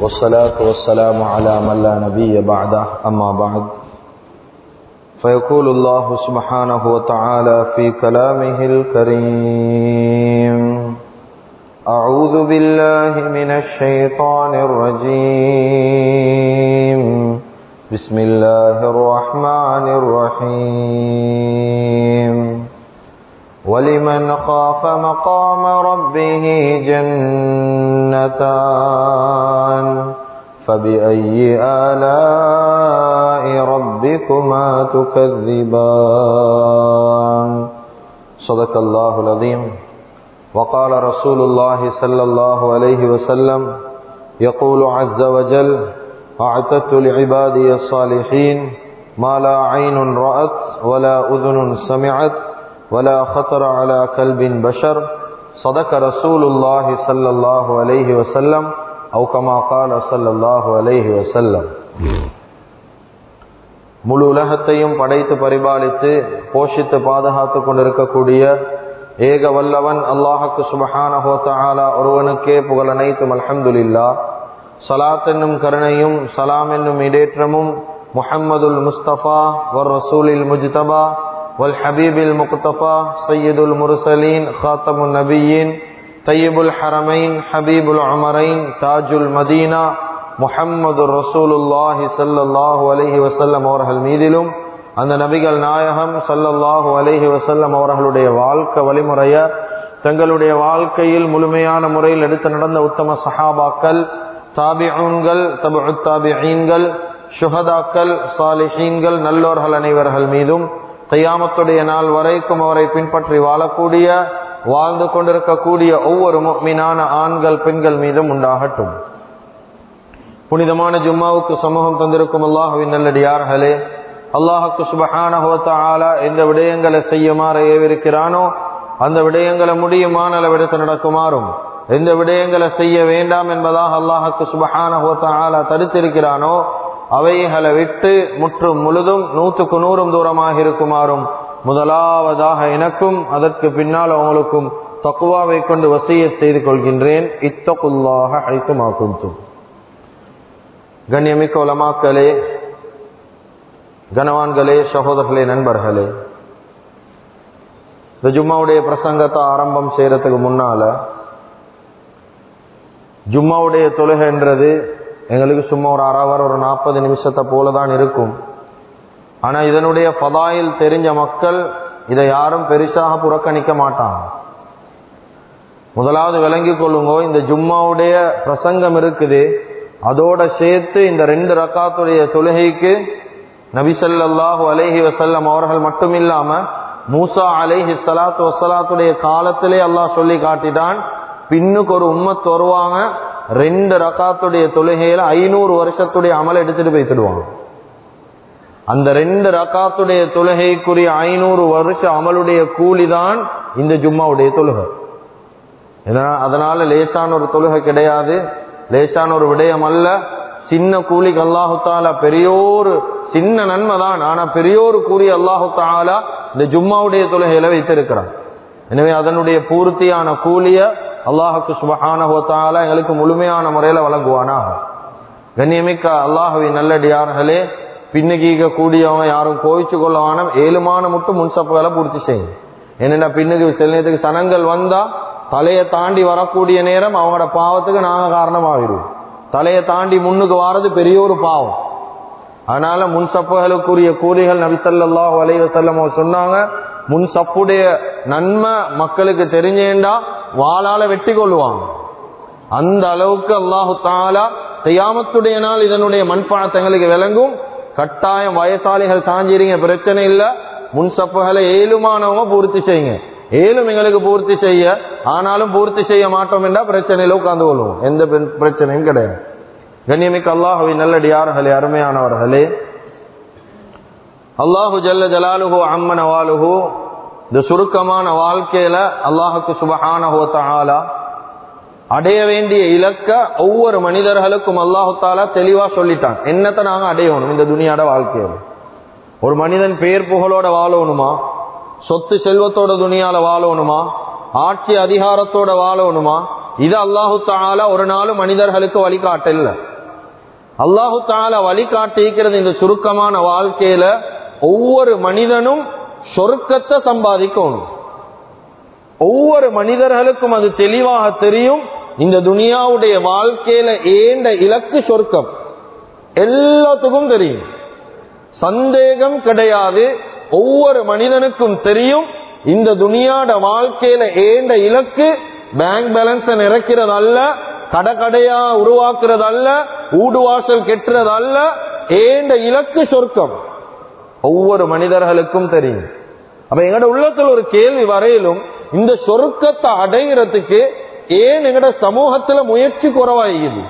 والصلاة والسلام على من لا نبي بعده أما بعد فيقول الله سبحانه وتعالى في كلامه الكريم أعوذ بالله من الشيطان الرجيم بسم الله الرحمن الرحيم ولمن خاف مقام ربه جنتان فبأي آلاء ربكما تكذبان صدق الله العظيم وقال رسول الله صلى الله عليه وسلم يقول عز وجل أعتدت لعبادي الصالحين ما لا عين رأت ولا أذن سمعت ولا خطر على كلب بشر صدق رسول الله صلى الله عليه وسلم أو كما قال صلى الله عليه وسلم முழு உலகத்தையும் படைத்து பரிபாலித்து போஷித்து பாதுகாத்து கொண்டிருக்கக்கூடிய ஏக வல்லவன் அல்லாஹுக்கு சுபஹானஹோத்தாலா ஒருவனுக்கே புகழ் அனைத்தும் அல்ஹம்துலில்லா சலாத் என்னும் கருணையும் சலாம் என்னும் இடேற்றமும் முஹம்மதுல் முஸ்தபா வர் ரசூலில் முஜ்தபா வல் ஹபீபில் முக்தபா சையீதுல் முர்சலீன் ஹாத்தமுல் நபியின் தையீபுல் ஹரமைன் ஹபீபுல் அமரைன் தாஜுல் மதீனா முஹம்மது ரசூலுல்லாஹி சல்லாஹூ அலஹி வசல்லம் அவர்கள் மீதிலும் அந்த நபிகள் நாயகம் சல்லல்லாஹு அலஹி வசல்லம் அவர்களுடைய வாழ்க்கை வழிமுறைய தங்களுடைய வாழ்க்கையில் முழுமையான முறையில் எடுத்து நடந்த உத்தம சஹாபாக்கள் தாபிஊன்கள் தபு தாபிஈன்கள் சுஹதாக்கள் சாலிஹீன்கள் நல்லோர்கள் அனைவர்கள் மீதும் கையாமத்துடைய நாள் வரைக்கும் அவரை பின்பற்றி வாழக்கூடிய வாழ்ந்து கொண்டிருக்கக்கூடிய ஒவ்வொரு மீனான ஆண்கள் பெண்கள் மீதும் உண்டாகட்டும் புனிதமான ஜும்மாவுக்கு சமூகம் தந்திருக்கும் அல்லாஹுவின் நல்லடியார்களே அல்லாஹுக்கு சுபஹான ஹோத்தாலா எந்த விடயங்களை செய்யுமாறு ஏவிருக்கிறானோ அந்த விடயங்களை முடியுமான அளவிடத்து நடக்குமாறும் எந்த விடயங்களை செய்ய வேண்டாம் என்பதாக அல்லாஹுக்கு சுபஹான ஹோத்தாலா தடுத்திருக்கிறானோ அவைகளை விட்டு முற்றும் முழுதும் நூற்றுக்கு நூறும் தூரமாக இருக்குமாறும் முதலாவதாக எனக்கும் அதற்கு பின்னால் அவங்களுக்கும் தக்குவாவை கொண்டு வசிய செய்து கொள்கின்றேன் இத்தகுல்லாக அழைக்குமாக்கும் கண்ணியமிக்க உலமாக்களே கனவான்களே சகோதரர்களே நண்பர்களே இந்த ஜும்மாவுடைய பிரசங்கத்தை ஆரம்பம் செய்யறதுக்கு முன்னால ஜும்மாவுடைய தொழுகைன்றது எங்களுக்கு சும்மா ஒரு அறவர் ஒரு நாற்பது நிமிஷத்தை போல தான் இருக்கும் ஆனா இதனுடைய பதாயில் தெரிஞ்ச மக்கள் இதை யாரும் பெருசாக புறக்கணிக்க மாட்டாங்க முதலாவது விளங்கி கொள்ளுங்கோ இந்த ஜும்மாவுடைய பிரசங்கம் இருக்குது அதோட சேர்த்து இந்த ரெண்டு ரக்காத்துடைய தொழுகைக்கு நபிசல்லாஹூ அலேஹி வசல்லம் அவர்கள் மட்டும் இல்லாம மூசா அலேஹி சலாத்து வசலாத்துடைய காலத்திலே அல்லாஹ் சொல்லி காட்டிட்டான் பின்னுக்கு ஒரு உம்மத் வருவாங்க ரெண்டு ரக்காத்துடைய தொழுகையில ஐநூறு வருஷத்துடைய அமல் எடுத்துட்டு போய்த்துடுவாங்க அந்த ரெண்டு ரக்காத்துடைய தொழுகைக்குரிய ஐநூறு வருஷ அமலுடைய கூலி தான் இந்த ஜும்மாவுடைய தொழுகை அதனால லேசான ஒரு தொழுகை கிடையாது லேசான ஒரு விடயம் அல்ல சின்ன கூலிக்கு அல்லாஹு தாலா பெரியோரு சின்ன நன்மை தான் ஆனா பெரியோரு கூறி அல்லாஹு தாலா இந்த ஜும்மாவுடைய தொழுகையில வைத்திருக்கிறான் எனவே அதனுடைய பூர்த்தியான கூலிய அல்லாஹுக்கு சுபஹானஹோத்தாலா எங்களுக்கு முழுமையான முறையில வழங்குவானாக கண்ணியமிக்க அல்லாஹுவின் நல்லடியார்களே பின்னுக்கு கூடியவங்க யாரும் கோவிச்சு கொள்ளவான ஏழுமான மட்டும் முன்சப்புகளை பூர்த்தி செய்யும் என்னென்ன பின்னுக்கு சில நேரத்துக்கு சனங்கள் வந்தா தலையை தாண்டி வரக்கூடிய நேரம் அவங்களோட பாவத்துக்கு நாங்க காரணமாகிடுவோம் தலையை தாண்டி முன்னுக்கு வாரது பெரிய ஒரு பாவம் அதனால முன் சப்புகளுக்குரிய கூலிகள் நபிசல்லாஹு அலைவசல்லம் சொன்னாங்க முன் சப்புடைய நன்மை மக்களுக்கு தெரிஞ்சேண்டா வாளால வெட்டி கொள்வாங்க அந்த அளவுக்கு அல்லாஹு தாலா கையாமத்துடைய நாள் இதனுடைய மண்பானத்தங்களுக்கு விளங்கும் கட்டாயம் வயசாளிகள் சாஞ்சிருங்க பிரச்சனை இல்ல முன் சப்புகளை ஏழுமானவங்க பூர்த்தி செய்யுங்க ஏழும் எங்களுக்கு பூர்த்தி செய்ய ஆனாலும் பூர்த்தி செய்ய மாட்டோம் என்றா பிரச்சனையில உட்கார்ந்து கொள்வோம் எந்த பிரச்சனையும் கிடையாது கண்ணியமிக்க அல்லாஹுவின் நல்லடியார்களே அருமையானவர்களே அல்லாஹு ஜல்ல ஜலாலுஹோ அம்மன வாலுஹோ இந்த சுருக்கமான வாழ்க்கையில அல்லாஹுக்கு சுபஹானஹோ தஆலா அடைய வேண்டிய இலக்க ஒவ்வொரு மனிதர்களுக்கும் அல்லாஹு தாலா தெளிவா சொல்லிட்டான் என்னத்தை நாங்க அடையணும் இந்த துனியாட வாழ்க்கையில ஒரு மனிதன் பேர் புகழோட வாழணுமா சொத்து செல்வத்தோட துணியால வாழணுமா ஆட்சி அதிகாரத்தோட வாழணுமா இது அல்லாஹு தாலா ஒரு நாளும் மனிதர்களுக்கு வழிகாட்டல அல்லாஹு தால வழிகாட்டிக்கிறது இந்த சுருக்கமான வாழ்க்கையில ஒவ்வொரு மனிதனும் சொர்க்கத்தை சம்பாதிக்கணும் ஒவ்வொரு மனிதர்களுக்கும் அது தெளிவாக தெரியும் இந்த துனியாவுடைய வாழ்க்கையில ஏண்ட இலக்கு சொர்க்கம் எல்லாத்துக்கும் தெரியும் சந்தேகம் கிடையாது ஒவ்வொரு மனிதனுக்கும் தெரியும் இந்த துனியாட வாழ்க்கையில ஏண்ட இலக்கு பேங்க் பேலன்ஸ் நிறைக்கிறது அல்ல கடை கடையா உருவாக்குறது அல்ல ஊடுவாசல் கெட்டுறது அல்ல ஏண்ட இலக்கு சொர்க்கம் ஒவ்வொரு மனிதர்களுக்கும் தெரியும் அப்ப எங்கட உள்ளத்துல ஒரு கேள்வி வரையிலும் இந்த சொர்க்கத்தை அடைகிறதுக்கு ஏன் எங்கட சமூகத்துல முயற்சி குறவாயிக்குது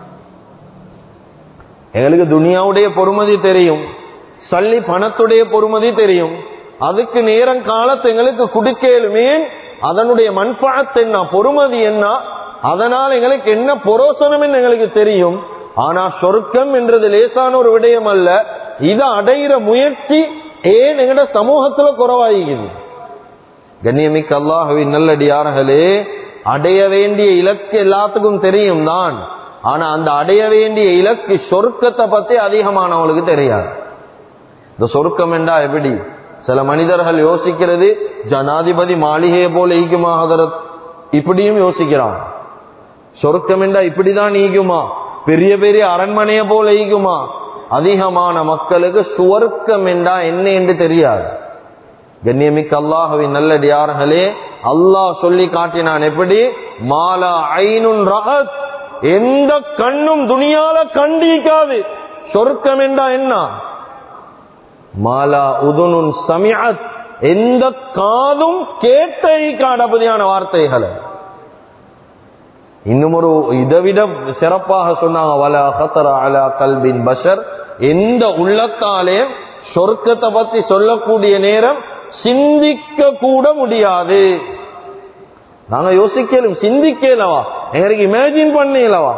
எங்களுக்கு துனியாவுடைய பொறுமதி தெரியும் சல்லி பணத்துடைய பொறுமதி தெரியும் அதுக்கு நேரம் காலத்தை எங்களுக்கு குடிக்கலுமே அதனுடைய மண்பாத்து என்ன பொறுமதி என்ன அதனால் எங்களுக்கு என்ன பொரோசனம் எங்களுக்கு தெரியும் ஆனா சொர்க்கம் என்றது லேசான ஒரு விடயம் அல்ல இதை அடைகிற முயற்சி ஏன் எங்கட சமூகத்துல குறவாயிக்குது கண்ணியமிக்க அல்லாஹுவின் நல்லடியார்களே அடைய வேண்டிய இலக்கு எல்லாத்துக்கும் தெரியும் தான் ஆனா அந்த அடைய வேண்டிய இலக்கு சொர்க்கத்தை பத்தி அதிகமானவங்களுக்கு தெரியாது இந்த சொர்க்கம் என்றா எப்படி சில மனிதர்கள் யோசிக்கிறது ஜனாதிபதி மாளிகையை போல ஈக்குமா ஹதரத் இப்படியும் யோசிக்கிறான் சொர்க்கம் என்றா இப்படிதான் ஈகுமா பெரிய பெரிய அரண்மனையை போல ஈகுமா அதிகமான மக்களுக்கு சுவர்க்கம் என்றா என்ன என்று தெரியாது கண்ணியமிக்க அல்லாஹுவின் நல்லடியார்களே அல்லாஹ் சொல்லி காட்டினான் எப்படி மாலா ஐனுன் ரஹத் எந்த கண்ணும் துணியால கண்டிக்காது சொர்க்கம் என்றா என்ன மாலா உதுனுன் சமியத் எந்த காதும் கேட்டை காடபதியான வார்த்தைகளை இன்னும் ஒரு இதைவிட சிறப்பாக சொன்னாங்க வல ஹத்தர அலா கல்பின் பஷர் எந்த உள்ளத்தாலே சொர்க்கத்தை பத்தி சொல்லக்கூடிய நேரம் சிந்திக்க கூட முடியாது நாங்க யோசிக்கலும் சிந்திக்கலவா எங்களுக்கு இமேஜின் பண்ணலவா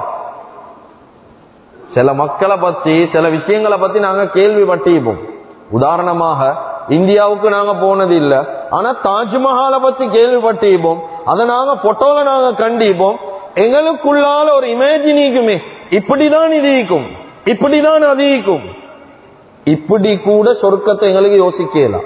சில மக்களை பத்தி சில விஷயங்களை பத்தி நாங்க கேள்விப்பட்டிப்போம் உதாரணமாக இந்தியாவுக்கு நாங்க போனது இல்ல ஆனா தாஜ்மஹாலை பத்தி கேள்விப்பட்டிப்போம் அதை நாங்க போட்டோல நாங்க கண்டிப்போம் எங்களுக்குள்ளால ஒரு இமேஜினிக்குமே இப்படிதான் இது இருக்கும் இப்படிதான் அது இருக்கும் இப்படி கூட சொர்க்கத்தை எங்களுக்கு யோசிக்கலாம்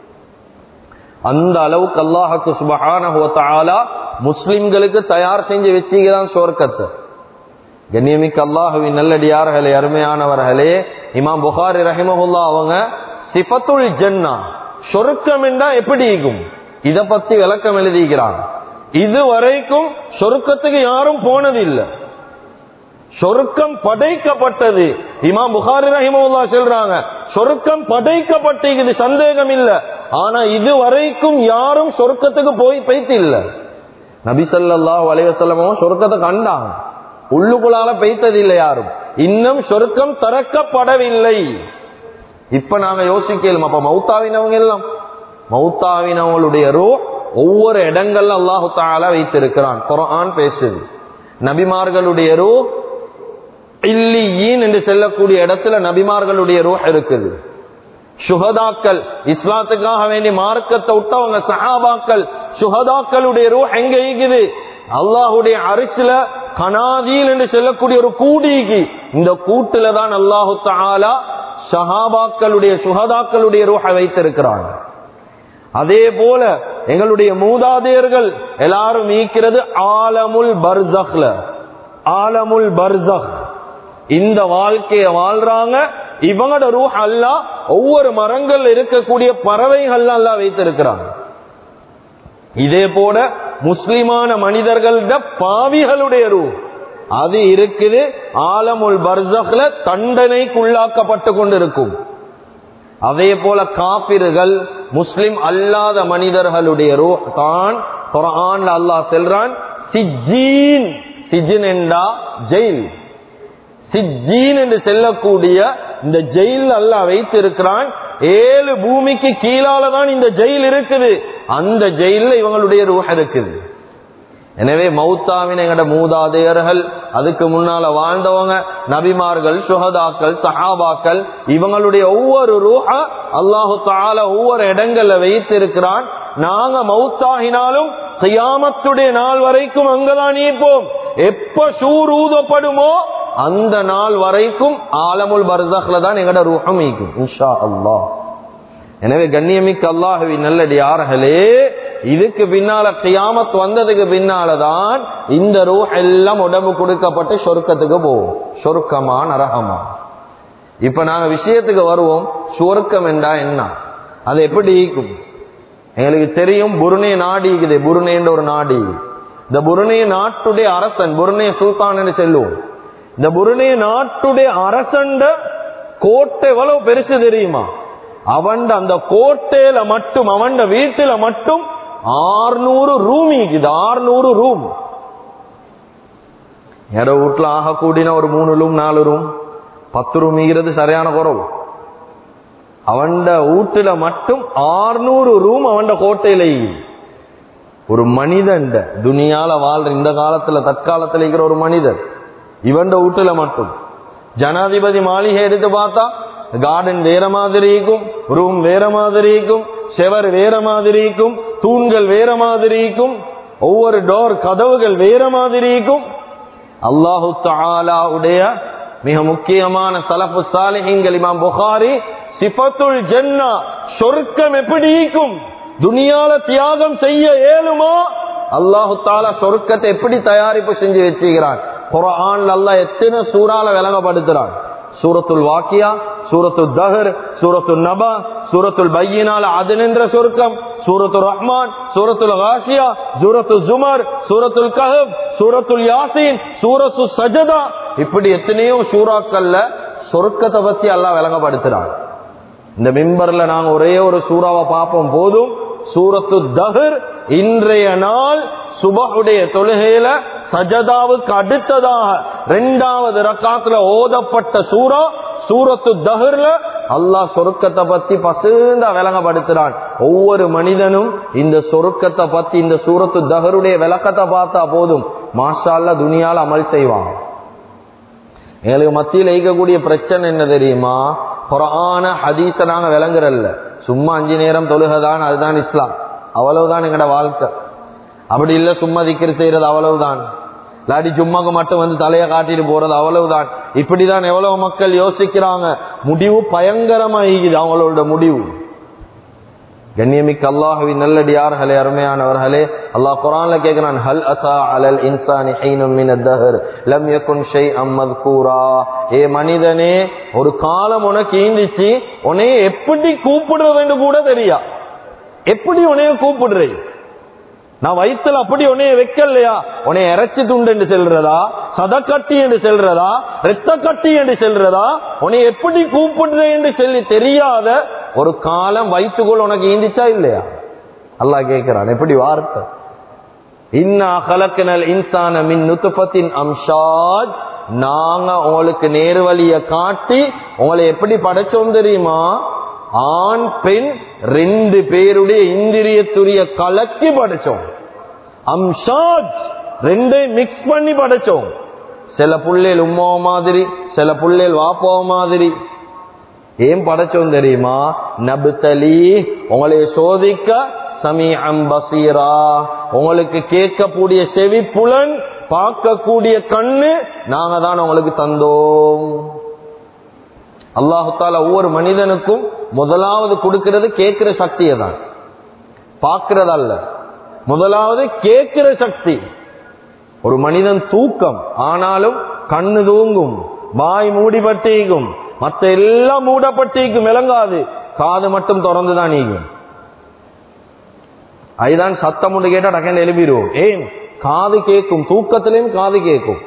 அந்த அளவுக்கு அல்லாஹுக்கு சுபஹான முஸ்லிம்களுக்கு தயார் செஞ்சு வச்சுக்கிறான் சொர்க்கத்தை கண்ணியமிக்க அல்லாஹுவின் நல்லடியார்களே அருமையானவர்களே இமாம் புகாரி ரஹிமஹுல்லா அவங்க சிபத்துல் ஜன்னா சொர்க்கம் என்றா எப்படி இருக்கும் இத பத்தி விளக்கம் எழுதிக்கிறாங்க இது வரைக்கும் சொர்க்கத்துக்கு யாரும் போனதில்லை சொருக்கம் படைக்கப்பட்டது இமாம் புகாரி ரஹிமவுல்லா சொல்றாங்க சொருக்கம் படைக்கப்பட்டிருக்குது சந்தேகம் இல்ல ஆனா இது வரைக்கும் யாரும் சொர்க்கத்துக்கு போய் பைத்து இல்ல நபி ஸல்லல்லாஹு அலைஹி வஸல்லமும் சொர்க்கத்தை கண்டாங்க உள்ளுக்குள்ளால பெய்த்தது இல்லை யாரும் இன்னும் சொர்க்கம் திறக்கப்படவில்லை இப்ப நாங்க யோசிக்கலாம் அப்ப மௌத்தாவினவங்க எல்லாம் மௌத்தாவினவங்களுடைய ரூ ஒவ்வொரு இடங்கள்ல அல்லாஹு தாலா வைத்திருக்கிறான் குர்ஆன் பேசுது நபிமார்களுடைய ரூ இல்லியீன் என்று செல்லக்கூடிய இடத்துல நபிமார்களுடைய ரூஹ் இருக்குது சுகதாக்கள் இஸ்லாத்துக்காக வேண்டி மார்க்கத்தை விட்டவங்க சஹாபாக்கள் சுகதாக்களுடைய ரூஹ் எங்க இருக்குது அல்லாஹுடைய அரிசில கனாதீல் என்று சொல்லக்கூடிய ஒரு கூடிக்கு இந்த கூட்டுல தான் அல்லாஹு தாலா சஹாபாக்களுடைய சுகதாக்களுடைய ரூஹ வைத்திருக்கிறாங்க அதே போல எங்களுடைய மூதாதையர்கள் எல்லாரும் நீக்கிறது ஆலமுல் பர்சக்ல ஆலமுல் பர்சக் இந்த வாழ்க்கைய வாழ்றாங்க இவங்களோட ரூஹ் அல்லா ஒவ்வொரு மரங்கள் இருக்கக்கூடிய பறவைகள் அல்லா வைத்திருக்கிறாங்க இதே போல முஸ்லிமான மனிதர்கள பாவிகளுடைய ரூ அது இருக்குது ஆலமுல் பர்சக்ல தண்டனைக்குள்ளாக்கப்பட்டு கொண்டிருக்கும் அதே போல காபிர்கள் முஸ்லிம் அல்லாத மனிதர்களுடைய ரூ தான் குரான் அல்லாஹ் செல்றான் சிஜீன் சிஜின் என்றா ஜெயில் சிஜீன் என்று செல்லக்கூடிய இந்த ஜெயில் அல்லாஹ் வைத்திருக்கிறான் ஏழு பூமிக்கு கீழால தான் இந்த ஜெயில் இருக்குது அந்த ஜெயில இவங்களுடைய ரூஹ இருக்குது எனவே மௌத்தாவின் எங்கட மூதாதையர்கள் அதுக்கு முன்னால வாழ்ந்தவங்க நபிமார்கள் சுகதாக்கள் சஹாபாக்கள் இவங்களுடைய ஒவ்வொரு ரூஹ அல்லாஹு தால ஒவ்வொரு இடங்கள்ல வைத்திருக்கிறான் நாங்க மௌத்தாகினாலும் கியாமத்துடைய நாள் வரைக்கும் அங்கதான் இருப்போம் எப்ப சூர் ஊதப்படுமோ அந்த நாள் வரைக்கும் ஆலமுல் பர்தஹ்ல தான் எங்கட ரூஹம் ஈக்கும் இன்ஷா அல்லாஹ் எனவே கண்ணியமிக்க அல்லாஹுவி நல்லடியார்களே இதுக்கு பின்னால கியாமத் வந்ததுக்கு பின்னாலதான் இந்த ரூஹ் எல்லாம் உடம்பு கொடுக்கப்பட்டு சொர்க்கத்துக்கு போகும் சொர்க்கமா நரகமா இப்ப நாங்க விஷயத்துக்கு வருவோம் சொர்க்கம் என்றா என்ன அது எப்படி ஈக்கும் எங்களுக்கு தெரியும் புருனே நாடு இருக்குது புருனேன்ற ஒரு நாடு இந்த புருனே நாட்டுடைய அரசன் புருனே சுல்தான் என்று செல்லுவோம் இந்த புருனே நாட்டுடைய அரசண்ட கோட்டை எவ்வளவு பெருசு தெரியுமா அவன் அந்த கோட்டையில மட்டும் அவன் வீட்டுல மட்டும் ஆறுநூறு ரூம் இருக்குது ஆறுநூறு ரூம் யாரோ வீட்டுல ஆக கூடின ஒரு மூணு ரூம் நாலு ரூம் பத்து ரூம் ஈகிறது சரியான குறவு அவன் வீட்டுல மட்டும் ஆறுநூறு ரூம் அவன் கோட்டையில ஈகுது. ஒரு மனிதன் துனியால வாழ்ற இந்த காலத்துல தற்காலத்துல இருக்கிற ஒரு மனிதன் இவன் வீட்டுல மட்டும் ஜனாதிபதி மாளிகை எடுத்து பார்த்தா கார்டன் வேற மாதிரி இருக்கும் ரூம் வேற மாதிரி இருக்கும் செவர் வேற மாதிரி இருக்கும் தூண்கள் வேற மாதிரி இருக்கும் ஒவ்வொரு டோர் கதவுகள் வேற மாதிரி இருக்கும் அல்லாஹு தாலாவுடைய மிக முக்கியமான சலஃபு சாலிஹிங்கள் இமாம் புகாரி சிபத்துல் ஜன்னா சொர்க்கம் எப்படி இருக்கும் துனியால தியாகம் செய்ய ஏழுமா அல்லாஹு தாலா சொர்க்கத்தை எப்படி தயாரிப்பு செஞ்சு வச்சுக்கிறான் குரான் அல்லாஹ் எத்தனை சூறால விளங்கப்படுத்துறான் சூரத்துல் வாக்கியா சூரத்துல் தஹர் சூரத்துல் நபா சூரத்துல் பையினால அது நின்ற சொர்க்கம் சூரத்துல் ரஹ்மான் சூரத்துல் காஷியா சூரத்துல் ஜுமர் சூரத்துல் கஹப் சூரத்துல் யாசீன் சூரத்து சஜதா இப்படி எத்தனையோ சூறாக்கள்ல சொர்க்கத்தை பத்தி அல்லாஹ் விளங்கப்படுத்துறான் இந்த மிம்பர்ல நாங்க ஒரே ஒரு சூறாவை பார்ப்போம் போதும் சூரத்து தஹர் இன்றைய நாள் சுபஹுடைய தொழுகையில சஜதாவுக்கு அடுத்ததாக இரண்டாவது ரக்காத்துல ஓதப்பட்ட சூரா சூரத்து தஹர்ல அல்லாஹ் சொருக்கத்தை பத்தி பசுந்தா விளங்கப்படுத்துறான் ஒவ்வொரு மனிதனும் இந்த சொருக்கத்தை பத்தி இந்த சூரத்து தஹருடைய விளக்கத்தை பார்த்தா போதும் மாஷால்ல துனியால அமல் செய்வான் எங்களுக்கு மத்தியில் இருக்கக்கூடிய பிரச்சனை என்ன தெரியுமா குரான ஹதீஸ நாங்க விளங்குறல்ல சும்மா அஞ்சு நேரம் தொழுகதான் அதுதான் இஸ்லாம் அவ்வளவுதான் எங்கட வாழ்க்கை அப்படி இல்ல சும்மா திக்கிற செய்யறது அவ்வளவுதான் இல்லாட்டி சும்மாக்கு மட்டும் வந்து தலைய காட்டிட்டு போறது அவ்வளவுதான் இப்படிதான் எவ்வளவு மக்கள் யோசிக்கிறாங்க முடிவு பயங்கரமா ஈகுது அவங்களோட முடிவு கண்ணியமிக்க அல்லாஹுவின் நல்லடியார்களே அருமையானவர்களே அல்லாஹ் குரான்ல கேக்குறான் ஹல் அசா அலல் இன்சானி ஹைனும் மின் அத்தஹர் லம் யகுன் ஷைஅம் மذ்கூரா ஏ மனிதனே ஒரு காலம் உனக்கு ஈந்திச்சு உன்னை எப்படி கூப்பிடுறதுன்னு கூட தெரியா எப்படி உன்னைய கூப்பிடுறே நான் வயிற்றுல அப்படி உன்னைய வைக்கலையா உன்னைய இறைச்சி துண்டு என்று செல்றதா சதக்கட்டி என்று செல்றதா ரத்த கட்டி என்று செல்றதா உன்னை எப்படி கூப்பிடுறேன் என்று சொல்லி தெரியாத ஒரு காலம் வயிற்றுக்குள் உனக்கு ஈந்திச்சா இல்லையா அல்லாஹ் கேட்கிறான் எப்படி வார்த்தை இன்னா கலக்கினல் இன்சான மின் நுத்துபத்தின் அம்ஷாத் நாங்க உங்களுக்கு நேர்வழிய காட்டி உங்களை எப்படி படைச்சோம் தெரியுமா ஆண் பெண் ரெண்டு பேருடைய இந்திரியத்துரிய கலக்கி படைச்சோம் அம்ஷாத் ரெண்டையும் மிக்ஸ் பண்ணி படைச்சோம் சில புள்ளேல் உம்மாவ மாதிரி சில புள்ளேல் வாப்பாவ மாதிரி ஏன் படைச்சோம் தெரியுமா நபுத்தலி உங்களை சோதிக்க சமீ பசீரா உங்களுக்கு கேட்கக்கூடிய செவி புலன் பார்க்கக்கூடிய கண்ணு நாங்க தான் உங்களுக்கு தந்தோம் அல்லாஹால ஒவ்வொரு மனிதனுக்கும் முதலாவது கொடுக்கிறது கேட்கிற சக்தியை தான் பார்க்கறதல்ல முதலாவது கேட்கிற சக்தி ஒரு மனிதன் தூக்கம் ஆனாலும் கண்ணு தூங்கும் வாய் மூடிப்பட்டீகும் மத்த எல்லாம் மூடப்பட்டீக்கும் விளங்காது காது மட்டும் திறந்துதான் நீங்கும் அதுதான் சத்தம் ஒன்று கேட்டா டக்கன் எழுப்பிடுவோம் ஏன் காது கேட்கும் தூக்கத்திலையும் காது கேட்கும்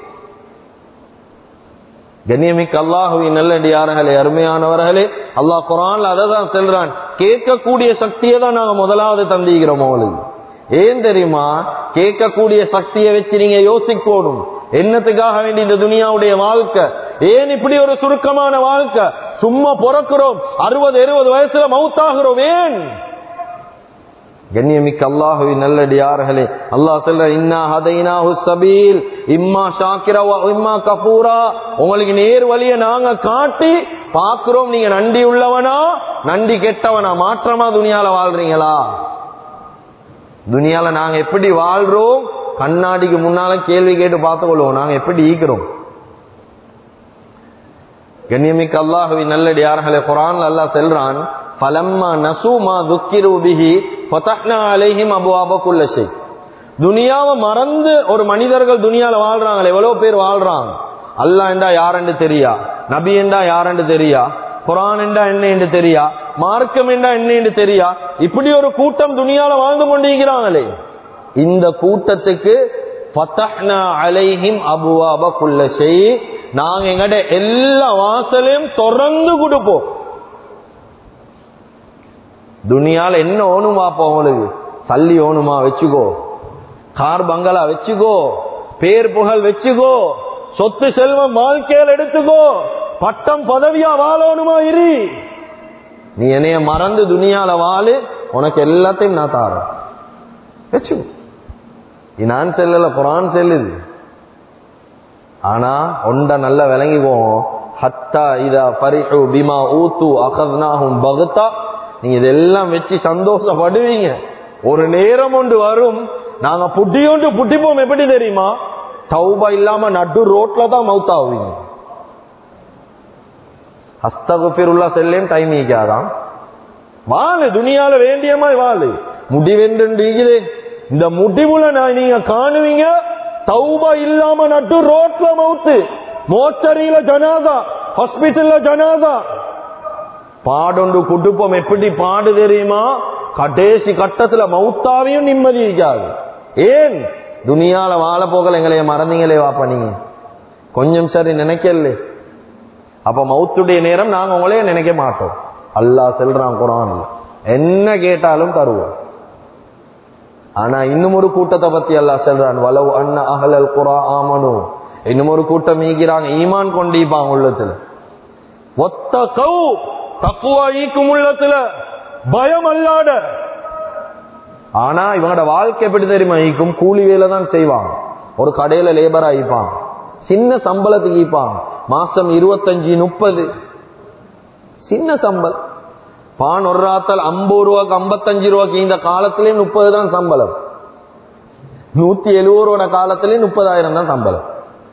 கண்ணியமிக்க அல்லாஹுவின் நல்லடியார்களே அருமையானவர்களே அல்லாஹ் குரான்ல அதை தான் செல்றான் கேட்கக்கூடிய சக்தியை தான் நாங்க முதலாவது தந்திக்கிறோம் அவளுக்கு ஏன் தெரியுமா கேட்கக்கூடிய சக்தியை வச்சு நீங்க யோசிக்கணும் என்னத்துக்காக வேண்டி இந்த துனியாவுடைய வாழ்க்கை ஏன் இப்படி ஒரு சுருக்கமான வாழ்க்கை சும்மா பிறக்கிறோம் அறுபது எழுபது வயசுல மவுத்தாகிறோம் ஏன் கண்ணியமிக்க அல்லாஹுவின் நல்லடியார்களே அல்லாஹ் சொல்ற இன்னா ஹதைனாஹு சபீல் இம்மா ஷாக்கிரா வ இம்மா கபூரா உங்களுக்கு நேர் வழிய நாங்க காட்டி பாக்குறோம் நீங்க நன்றி உள்ளவனா நன்றி கெட்டவனா மாற்றமா துனியால வாழ்றீங்களா துனியால நாங்க எப்படி வாழ்றோம் கண்ணாடிக்கு முன்னால கேள்வி கேட்டு பார்த்து கொள்வோம் நாங்க எப்படி ஈக்கிறோம் கண்ணியமிக்க அல்லாஹுவின் நல்லடியார்களே குரான் அல்லாஹ் செல்றான் ஃபலம்மா நசூமா துக்கிரு பிஹி ஃபதஹ்னா அலைஹிம் அபுவாப குல்ல ஷை துனியாவை மறந்து ஒரு மனிதர்கள் துனியால வாழ்றாங்க எவ்வளவு பேர் வாழ்றாங்க அல்லாஹ் என்றா யாரென்று தெரியா நபி என்றா யாரென்று தெரியா குரான் என்றா என்ன என்று தெரியா மார்க்கம் என்றா என்ன என்று தெரியா இப்படி ஒரு கூட்டம் துனியால வாழ்ந்து கொண்டிருக்கிறாங்களே இந்த கூட்டத்துக்கு ஃபதஹ்னா அலைஹிம் அபுவாப குல்ல ஷை நாங்க எங்கட எல்லா வாசலையும் திறந்து கொடுப்போம் துனியால என்ன ஓணுமாப்பா உங்களுக்கு சல்லி ஓணுமா வச்சுக்கோ கார் பங்களா வச்சுக்கோ பேர் புகழ் வச்சுக்கோ சொத்து செல்வம் வாழ்க்கையில் எடுத்துக்கோ பட்டம் பதவியா வாழணுமா இரு நீ என்னைய மறந்து துனியால வாழு உனக்கு எல்லாத்தையும் நான் தாரேன் வச்சுக்கோ இது நான் செல்லல குரான் செல்லுது ஆனா ஒண்ட நல்லா விளங்கிக்குவோம் ஹத்தா இதா பரிஹு பிமா ஊத்து அகத்னாஹும் பகுத்தா நீங்க இதெல்லாம் வச்சு சந்தோஷப்படுவீங்க ஒரு நேரம் ஒன்று வரும் நாங்க புட்டியோண்டு புட்டிப்போம் எப்படி தெரியுமா தௌபா இல்லாம நடு ரோட்ல தான் மவுத் ஆகுவீங்க ஹஸ்தகுபிருல்லா செல்லேன் டைம் ஈக்காதான் வாழு துனியால வேண்டியமாய் வாழு முடிவென்று இந்த முடிவுல நான் நீங்க காணுவீங்க தௌபா இல்லாம நட்டு ரோட்ல மவுத்து மோச்சரியில ஜனாதா ஹாஸ்பிட்டல்ல ஜனாதா பாடொண்டு குடுப்பம் எப்படி பாடு தெரியுமா கடைசி கட்டத்துல மவுத்தாவையும் நிம்மதி இருக்காது ஏன் துனியால வாழ போகல எங்களைய மறந்தீங்களே வாப்பா நீங்க கொஞ்சம் சரி நினைக்கல அப்ப மவுத்துடைய நேரம் நாங்க உங்களையே நினைக்க மாட்டோம் அல்லாஹ் செல்றான் குரான்ல என்ன கேட்டாலும் தருவோம் ஆனா இன்னும் ஒரு கூட்டத்தை பத்தி அல்லாஹ் சொல்றான் வலவு அண்ணா அகலல் குரா ஆமனு இன்னும் ஒரு கூட்டம் ஈக்கிறாங்க ஈமான் கொண்டிப்பாங்க உள்ளத்துல ஒத்த கௌ தக்குவா ஈக்கும் உள்ளத்துல பயம் அல்லாட ஆனா இவங்களோட வாழ்க்கை எப்படி தெரியுமா ஈக்கும் கூலி வேலை தான் செய்வாங்க ஒரு கடையில லேபரா ஈப்பாங்க சின்ன சம்பளத்துக்கு ஈப்பாங்க மாசம் இருபத்தஞ்சு முப்பது சின்ன சம்பளம் பான் ஒரு ராத்தல் ஐம்பது ரூபாய்க்கு ஐம்பத்தஞ்சு ரூபாய்க்கு இந்த காலத்திலே முப்பது தான் சம்பளம் நூத்தி எழுபது ரூபா காலத்திலே முப்பதாயிரம் தான் சம்பளம்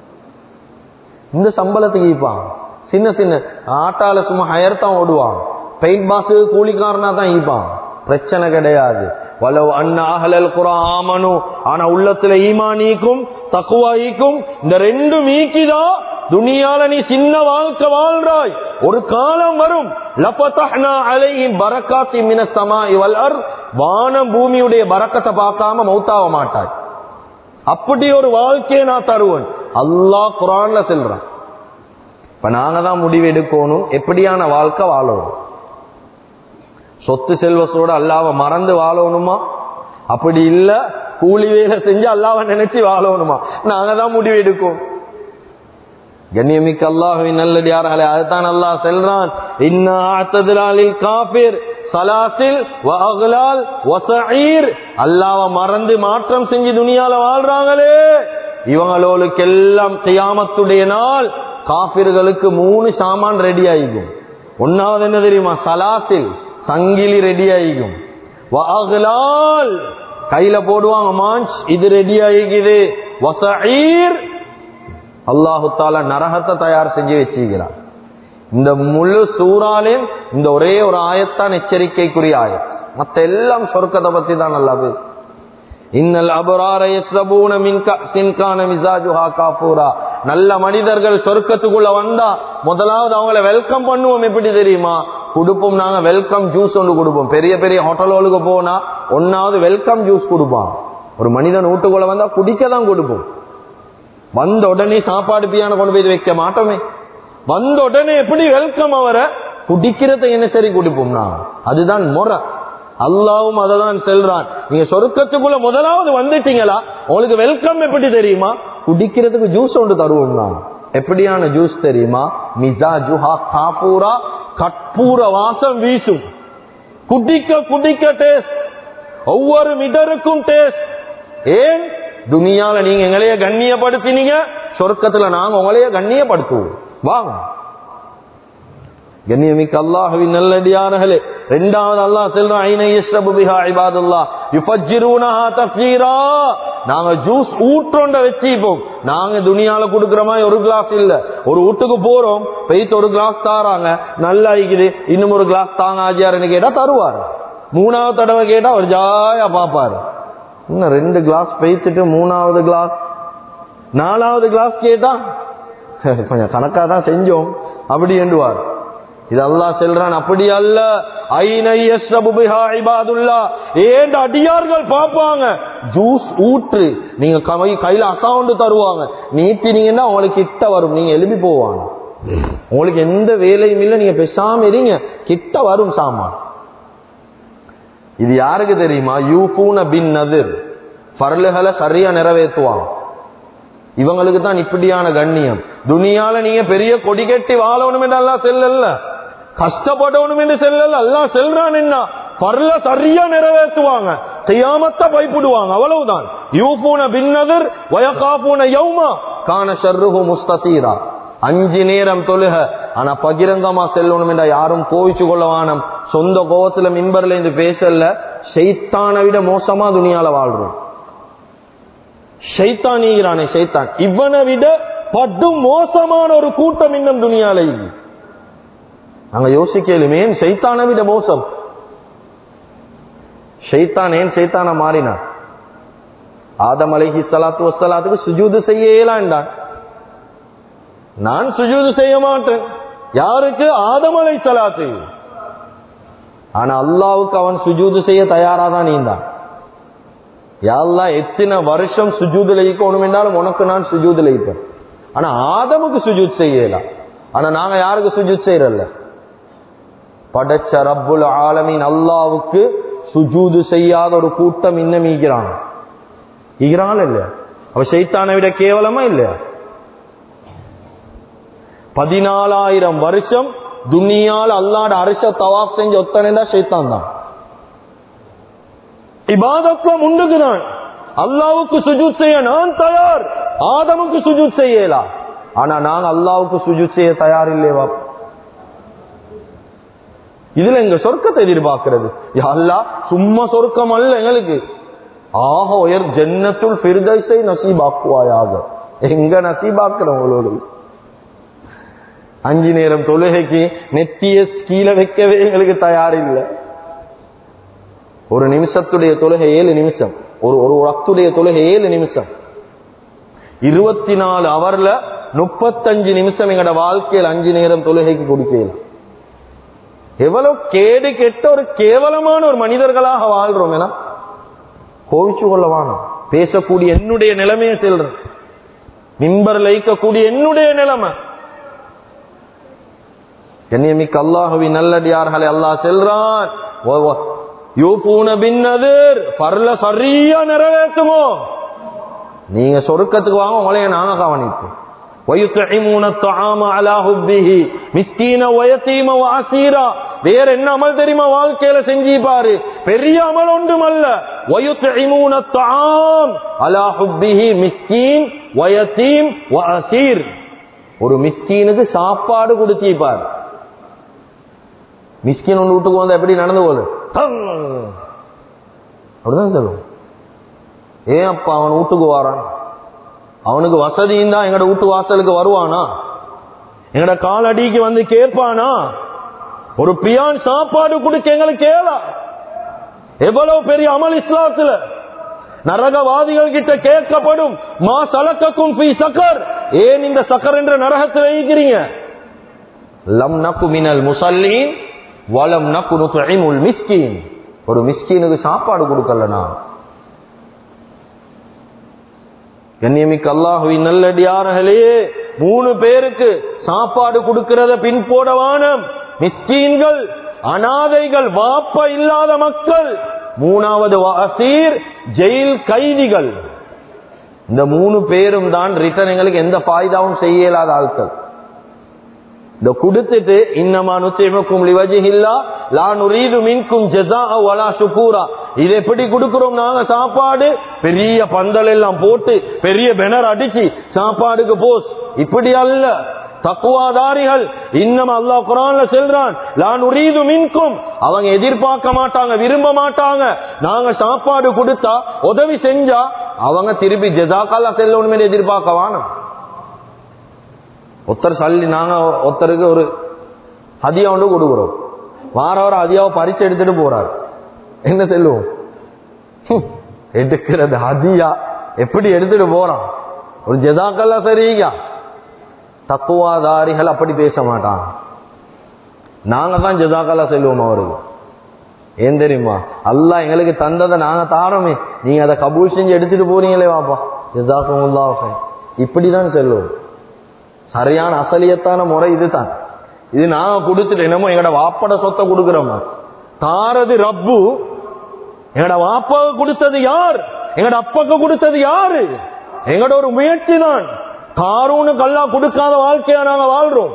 இந்த சம்பளத்துக்கு ஈப்பாங்க சின்ன சின்ன ஆட்டால சும்மா ஹயர் தான் ஓடுவாங்க பெயிண்ட் பாஸ் கூலிக்காரனா தான் ஈப்பாங்க பிரச்சனை கிடையாது வலவு அண்ணா அகலல் குரா ஆமனு ஆனா உள்ளத்துல ஈமானிக்கும் தக்குவாய்க்கும் இந்த ரெண்டும் ஈக்கிதான் துனியால நீ சின்ன வாழ்க்கை வாழ்றாய் ஒரு காலம் வரும் லபதஹ்னா அலைஹிம் பரக்காத்தி மின ஸமாஇ வல் அர்த் வானம் பூமியுடைய பரக்கத்தை பார்க்காம மௌத்தாவ மாட்டாய் அப்படி ஒரு வாழ்க்கையை நான் தருவேன் அல்லாஹ் குரான்ல சொல்றான் இப்ப நாங்க தான் முடிவு எடுக்கணும் எப்படியான வாழ்க்கை வாழணும் சொத்து செல்வத்தோட அல்லாவ மறந்து வாழணுமா அப்படி இல்ல கூலி வேலை செஞ்சு அல்லாவ நினைச்சு வாழணுமா நாங்க தான் முடிவு எடுக்கும் கண்ணியமிக்க அல்லாஹுவின் நல்லடியார்களே அதுதான் அல்லாஹ் செல்றான் இன்னாத்ததிலாலில் காபிர் சலாசில் வஅக்லால் வஸஈர் அல்லாஹ்வ மறந்து மாற்றம் செஞ்சு துனியால வாழ்றாங்களே இவங்களுக்கெல்லாம் கியாமத்துடைய நாள் காபிர்களுக்கு மூணு சாமான் ரெடி ஆயிக்கும் ஒன்னாவது என்ன தெரியுமா சலாசில் சங்கிலி ரெடி ஆயிக்கும் வஅக்லால் கையில போடுவாங்க மாஞ்ச் இது ரெடி ஆகிக்குது வஸஈர் அல்லாஹு தாலா நரகத்தை தயார் செஞ்சு வச்சிருக்கிறார் இந்த முழு சூறாலே இந்த ஒரே ஒரு ஆயத்தான் எச்சரிக்கைக்குரிய ஆயத் மத்த எல்லாம் சொர்க்கத்தை பத்தி தான் நல்லா பேசு இன்னல் அபரார யஸ்ரபூன மின் கஸின் கான மிஸாஜுஹா காஃபூரா நல்ல மனிதர்கள் சொர்க்கத்துக்குள்ள வந்தா முதலாவது அவங்கள வெல்கம் பண்ணுவோம் எப்படி தெரியுமா கொடுப்போம் நாங்க வெல்கம் ஜூஸ் ஒன்று கொடுப்போம் பெரிய பெரிய ஹோட்டல்களுக்கு போனா ஒன்னாவது வெல்கம் ஜூஸ் கொடுப்பான் ஒரு மனிதன் வீட்டுக்குள்ள வந்தா குடிக்க தான் கொடுப்போம் வந்த உடனே சாப்பாடு பியான கொண்டு போய் வைக்க மாட்டோமே வந்த உடனே எப்படி வெல்கம் அவரை குடிக்கிறத என்ன சரி குடிப்போம்னா அதுதான் முறை அல்லாவும் அதை தான் செல்றான் நீங்க சொருக்கத்துக்குள்ள முதலாவது வந்துட்டீங்களா உங்களுக்கு வெல்கம் எப்படி தெரியுமா குடிக்கிறதுக்கு ஜூஸ் ஒன்று தருவோம்னா எப்படியான ஜூஸ் தெரியுமா மிசா ஜுஹா காப்பூரா கற்பூர வாசம் வீசும் குடிக்க குடிக்க டேஸ்ட் ஒவ்வொரு மிடருக்கும் டேஸ்ட் ஏன் துனியால நீங்க எங்களைய கண்ணியப்படுத்தினீங்க சொர்க்கத்துல நாங்க உங்களைய கண்ணியப்படுத்துவோம் வாங்க கண்ணியமிக்க அல்லாஹுவின் நல்லடியார்களே ரெண்டாவது அல்லாஹ் செல்றான் ஐன யஷ்ரபு பிஹா இபாதுல்லாஹ் யுஃபஜ்ஜிரூனஹா தஃஜீரா நாங்க ஜூஸ் ஊற்றோண்ட வச்சுப்போம் நாங்க துணியால குடுக்கிற மாதிரி ஒரு கிளாஸ் இல்ல ஒரு வீட்டுக்கு போறோம் பெய்த்து ஒரு கிளாஸ் தாராங்க நல்லா இருக்குது இன்னும் ஒரு கிளாஸ் தாங்க ஆஜியாருன்னு கேட்டா தருவாரு மூணாவது தடவை கேட்டா ஒரு ஜாயா பாப்பாரு இன்னும் ரெண்டு கிளாஸ் பெய்த்துட்டு மூணாவது கிளாஸ் நாலாவது கிளாஸ் கேட்டா கொஞ்சம் கணக்கா தான் செஞ்சோம் அப்படி என்றுவார் இது அல்லாஹ் செல்றான் அப்படி அல்ல ஏண்ட அடியார்கள் பார்ப்பாங்க ஜூஸ் ஊற்று நீங்க கை கையில அசவுண்டு தருவாங்க நீட்டினீங்கன்னா உங்களுக்கு கிட்ட வரும் நீங்க எழுப்பி போவாங்க உங்களுக்கு எந்த வேலையும் இல்லை நீங்க பேசாம இருங்க கிட்ட வரும் சாமான் இது யாருக்கு தெரியுமா யூபூன பின் நதிர் பரலுகளை சரியா நிறைவேற்றுவாங்க இவங்களுக்கு தான் இப்படியான கண்ணியம் துனியால நீங்க பெரிய கொடி கட்டி வாழணும் என்று எல்லாம் செல்லல கஷ்டப்படணும் என்று செல்லல எல்லாம் செல்றான் என்ன பரல சரியா நிறைவேற்றுவாங்க செய்யாமத்த பயப்படுவாங்க அவ்வளவுதான் யூபூன பின்னதர் வயகாபூன யௌமா காண ஷர்ருஹு முஸ்தீரா அஞ்சு நேரம் தொழுக ஆனா பகிரங்கமா செல்லணும் என்ற யாரும் கோவிச்சு கொள்ளவானம் சொந்த கோவத்துல மின்பர்ல இருந்து பேசல ஷைத்தானை விட மோசமா துணியால வாழ்றோம் ஷைத்தான் ஈகிறானே ஷைத்தான் இவனை விட படு மோசமான ஒரு கூட்டம் இன்னும் துணியால இல்லை. நாங்க யோசிக்கலுமே ஏன் ஷைத்தானை விட மோசம் ஷைத்தான் ஏன் ஷைத்தான மாறினான் ஆதம் அலைஹி ஸலாத்து வஸ்ஸலாத்துக்கு சுஜூது செய்ய இயலாண்டான் நான் சுஜூது செய்ய மாட்டேன் யாருக்கு ஆதம் அலை சலாத்து ஆனா அல்லாவுக்கு அவன் சுஜூது செய்ய தயாரா தான் நீந்தான் யாழ்லா எத்தனை வருஷம் சுஜூதுல ஈக்கணும் என்றாலும் உனக்கு நான் சுஜூதுல ஈப்பேன் ஆனா ஆதமுக்கு சுஜூத் செய்யலாம் ஆனா நாங்க யாருக்கு சுஜூத் செய்யறல்ல படைச்ச ரப்புல் ஆலமீன் அல்லாவுக்கு சுஜூது செய்யாத ஒரு கூட்டம் இன்னும் ஈகிறான் ஈகிறான் இல்ல அவ சைத்தானை விட கேவலமா இல்லையா பதினாலாயிரம் வருஷம் துனியால் அல்லாட அரச தவாப் செஞ்ச ஒத்தனை தான் சைத்தான் தான் இபாதத்ல முண்டுகிறான் அல்லாவுக்கு சுஜூத் செய்ய நான் தயார் ஆதமுக்கு சுஜூத் செய்யலாம் ஆனா நாங்க அல்லாவுக்கு சுஜூத் செய்ய தயார் இல்லையவா இதுல எங்க சொர்க்கத்தை எதிர்பார்க்கிறது அல்லா சும்மா சொர்க்கம் அல்ல எங்களுக்கு ஆக உயர் ஜன்னத்துள் பிரிதசை நசீபாக்குவாயாக எங்க நசீபாக்குறோம் உங்களோடு அஞ்சு நேரம் தொழுகைக்கு நெத்திய கீழே வைக்கவே எங்களுக்கு தயார் இல்லை ஒரு நிமிஷத்துடைய தொழுகை ஏழு நிமிஷம் ஒரு ஒரு வக்துடைய தொழுகை ஏழு நிமிஷம் இருபத்தி நாலு அவர்ல முப்பத்தஞ்சு நிமிஷம் எங்கட வாழ்க்கையில் அஞ்சு நேரம் தொழுகைக்கு கொடுக்கலாம் எவ்வளவு கேடு கெட்ட ஒரு கேவலமான ஒரு மனிதர்களாக வாழ்றோம் என கோவிச்சு கொள்ள வேணாம் பேசக்கூடிய என்னுடைய நிலைமையை செல்றேன் மிம்பர் லைக்கக்கூடிய என்னுடைய நிலைமை கண்ணியமிக்க அல்லாஹுவின் நல்லடியார்களை அல்லாஹ் செல்றான் யூபூன பின்னதிர் பரல சரியா நிறைவேற்றுமோ நீங்க சொருக்கத்துக்கு வாங்க உங்களைய நாங்க கவனிப்போம் وَيُطْعِمُونَ الطَّعَامَ عَلَى حُبِّهِ مِسْكِينًا وَيَتِيمًا وَأَسِيرًا வேற என்ன அமல் தெரியுமா வாழ்க்கையில செஞ்சு பாரு பெரிய அமல் ஒன்றுமல்ல وَيُطْعِمُونَ الطَّعَامَ عَلَى حُبِّهِ மிஸ்கீன் وَيَتِيمٌ وَأَسِيرٌ ஒரு மிஸ்கீனுக்கு சாப்பாடு கொடுத்தி பாரு மிஸ்கின் ஒன்று வீட்டுக்கு வந்தா எப்படி நடந்து போகுது அப்படிதான் சொல்லுவோம் ஏன் அப்பா அவன் வீட்டுக்கு வாரான் அவனுக்கு வசதியும் தான் எங்கட வீட்டு வாசலுக்கு வருவானா எங்கட காலடிக்கு வந்து கேட்பானா ஒரு பியான் சாப்பாடு கொடுக்க எங்களுக்கு கேளா எவ்வளவு பெரிய அமல் இஸ்லாத்துல நரகவாதிகள் கிட்ட கேட்கப்படும் மா சலக்கக்கும் பி சக்கர் ஏன் இந்த சக்கர் என்ற நரகத்தில் வைக்கிறீங்க லம் நக்கு மினல் முசல்லீன் வலம் நக்கு மிஸ்கீன் ஒரு மிஸ்கீனுக்கு சாப்பாடு கொடுக்கல நான் கண்ணியமிக்க அல்லாஹுவின் நல்லடியார்களே மூணு பேருக்கு சாப்பாடு கொடுக்கிறத பின் போடவானம் மிஸ்கீன்கள் அனாதைகள் வாப்ப இல்லாத மக்கள் மூணாவது அசீர் ஜெயில் கைதிகள் இந்த மூணு பேரும் தான் ரிட்டர்ன் எங்களுக்கு எந்த பாய்தாவும் செய்ய இயலாத ஆட்கள் இந்த கொடுத்துட்டு இன்னமா நுத்திமுக்கும் லிவஜிஹில்லா லா நுரீது மின்கும் ஜஸா வலா ஷுகூரா இது எப்படி கொடுக்கிறோம் நாங்க சாப்பாடு பெரிய பந்தல் எல்லாம் போட்டு பெரிய பெனர் அடிச்சு சாப்பாடுக்கு போஸ் இப்படி அல்ல தக்குவாதாரிகள் இன்னும் அல்லாஹ் குரான்ல செல்றான் நான் உரீது மின்கும் அவங்க எதிர்பார்க்க மாட்டாங்க விரும்ப மாட்டாங்க நாங்க சாப்பாடு கொடுத்தா உதவி செஞ்சா அவங்க திருப்பி ஜெசாக்கால செல்லணுமே எதிர்பார்க்க வானம் ஒருத்தர் சல்லி நாங்க ஒருத்தருக்கு ஒரு ஹதியா ஒன்று கொடுக்குறோம் வாரவர ஹதியாவை பறிச்சு எடுத்துட்டு போறாரு என்ன செல்லுவோம் ஹம், எடுக்கிறது ஹதியா எப்படி எடுத்துட்டு போறான் ஒரு ஜெதாக்கெல்லாம் சரியா தக்குவாதாரிகள் அப்படி பேச மாட்டாங்க நாங்க தான் ஜெதாக்கல்லா செல்வோம் அவருக்கு ஏன் தெரியுமா அல்லாஹ் எங்களுக்கு தந்ததை நாங்க தாரோமே நீங்க அதை கபூல் செஞ்சு எடுத்துட்டு போறீங்களே வாப்பா ஜெதாக்கும் இப்படிதான் செல்வோம் சரியான அசலியத்தான முறை இதுதான் இது நாங்க கொடுத்துட்டு என்னமோ எங்கட வாப்பட சொத்தை கொடுக்கிறோமா தாரது ரப்பு எங்கட வாப்பாவுக்கு கொடுத்தது யார் எங்கட அப்பாக்கு கொடுத்தது யாரு எங்கட ஒரு முயற்சி தான் காரூனுக்கு அல்லாஹ் கொடுக்காத வாழ்க்கையா நாங்க வாழ்றோம்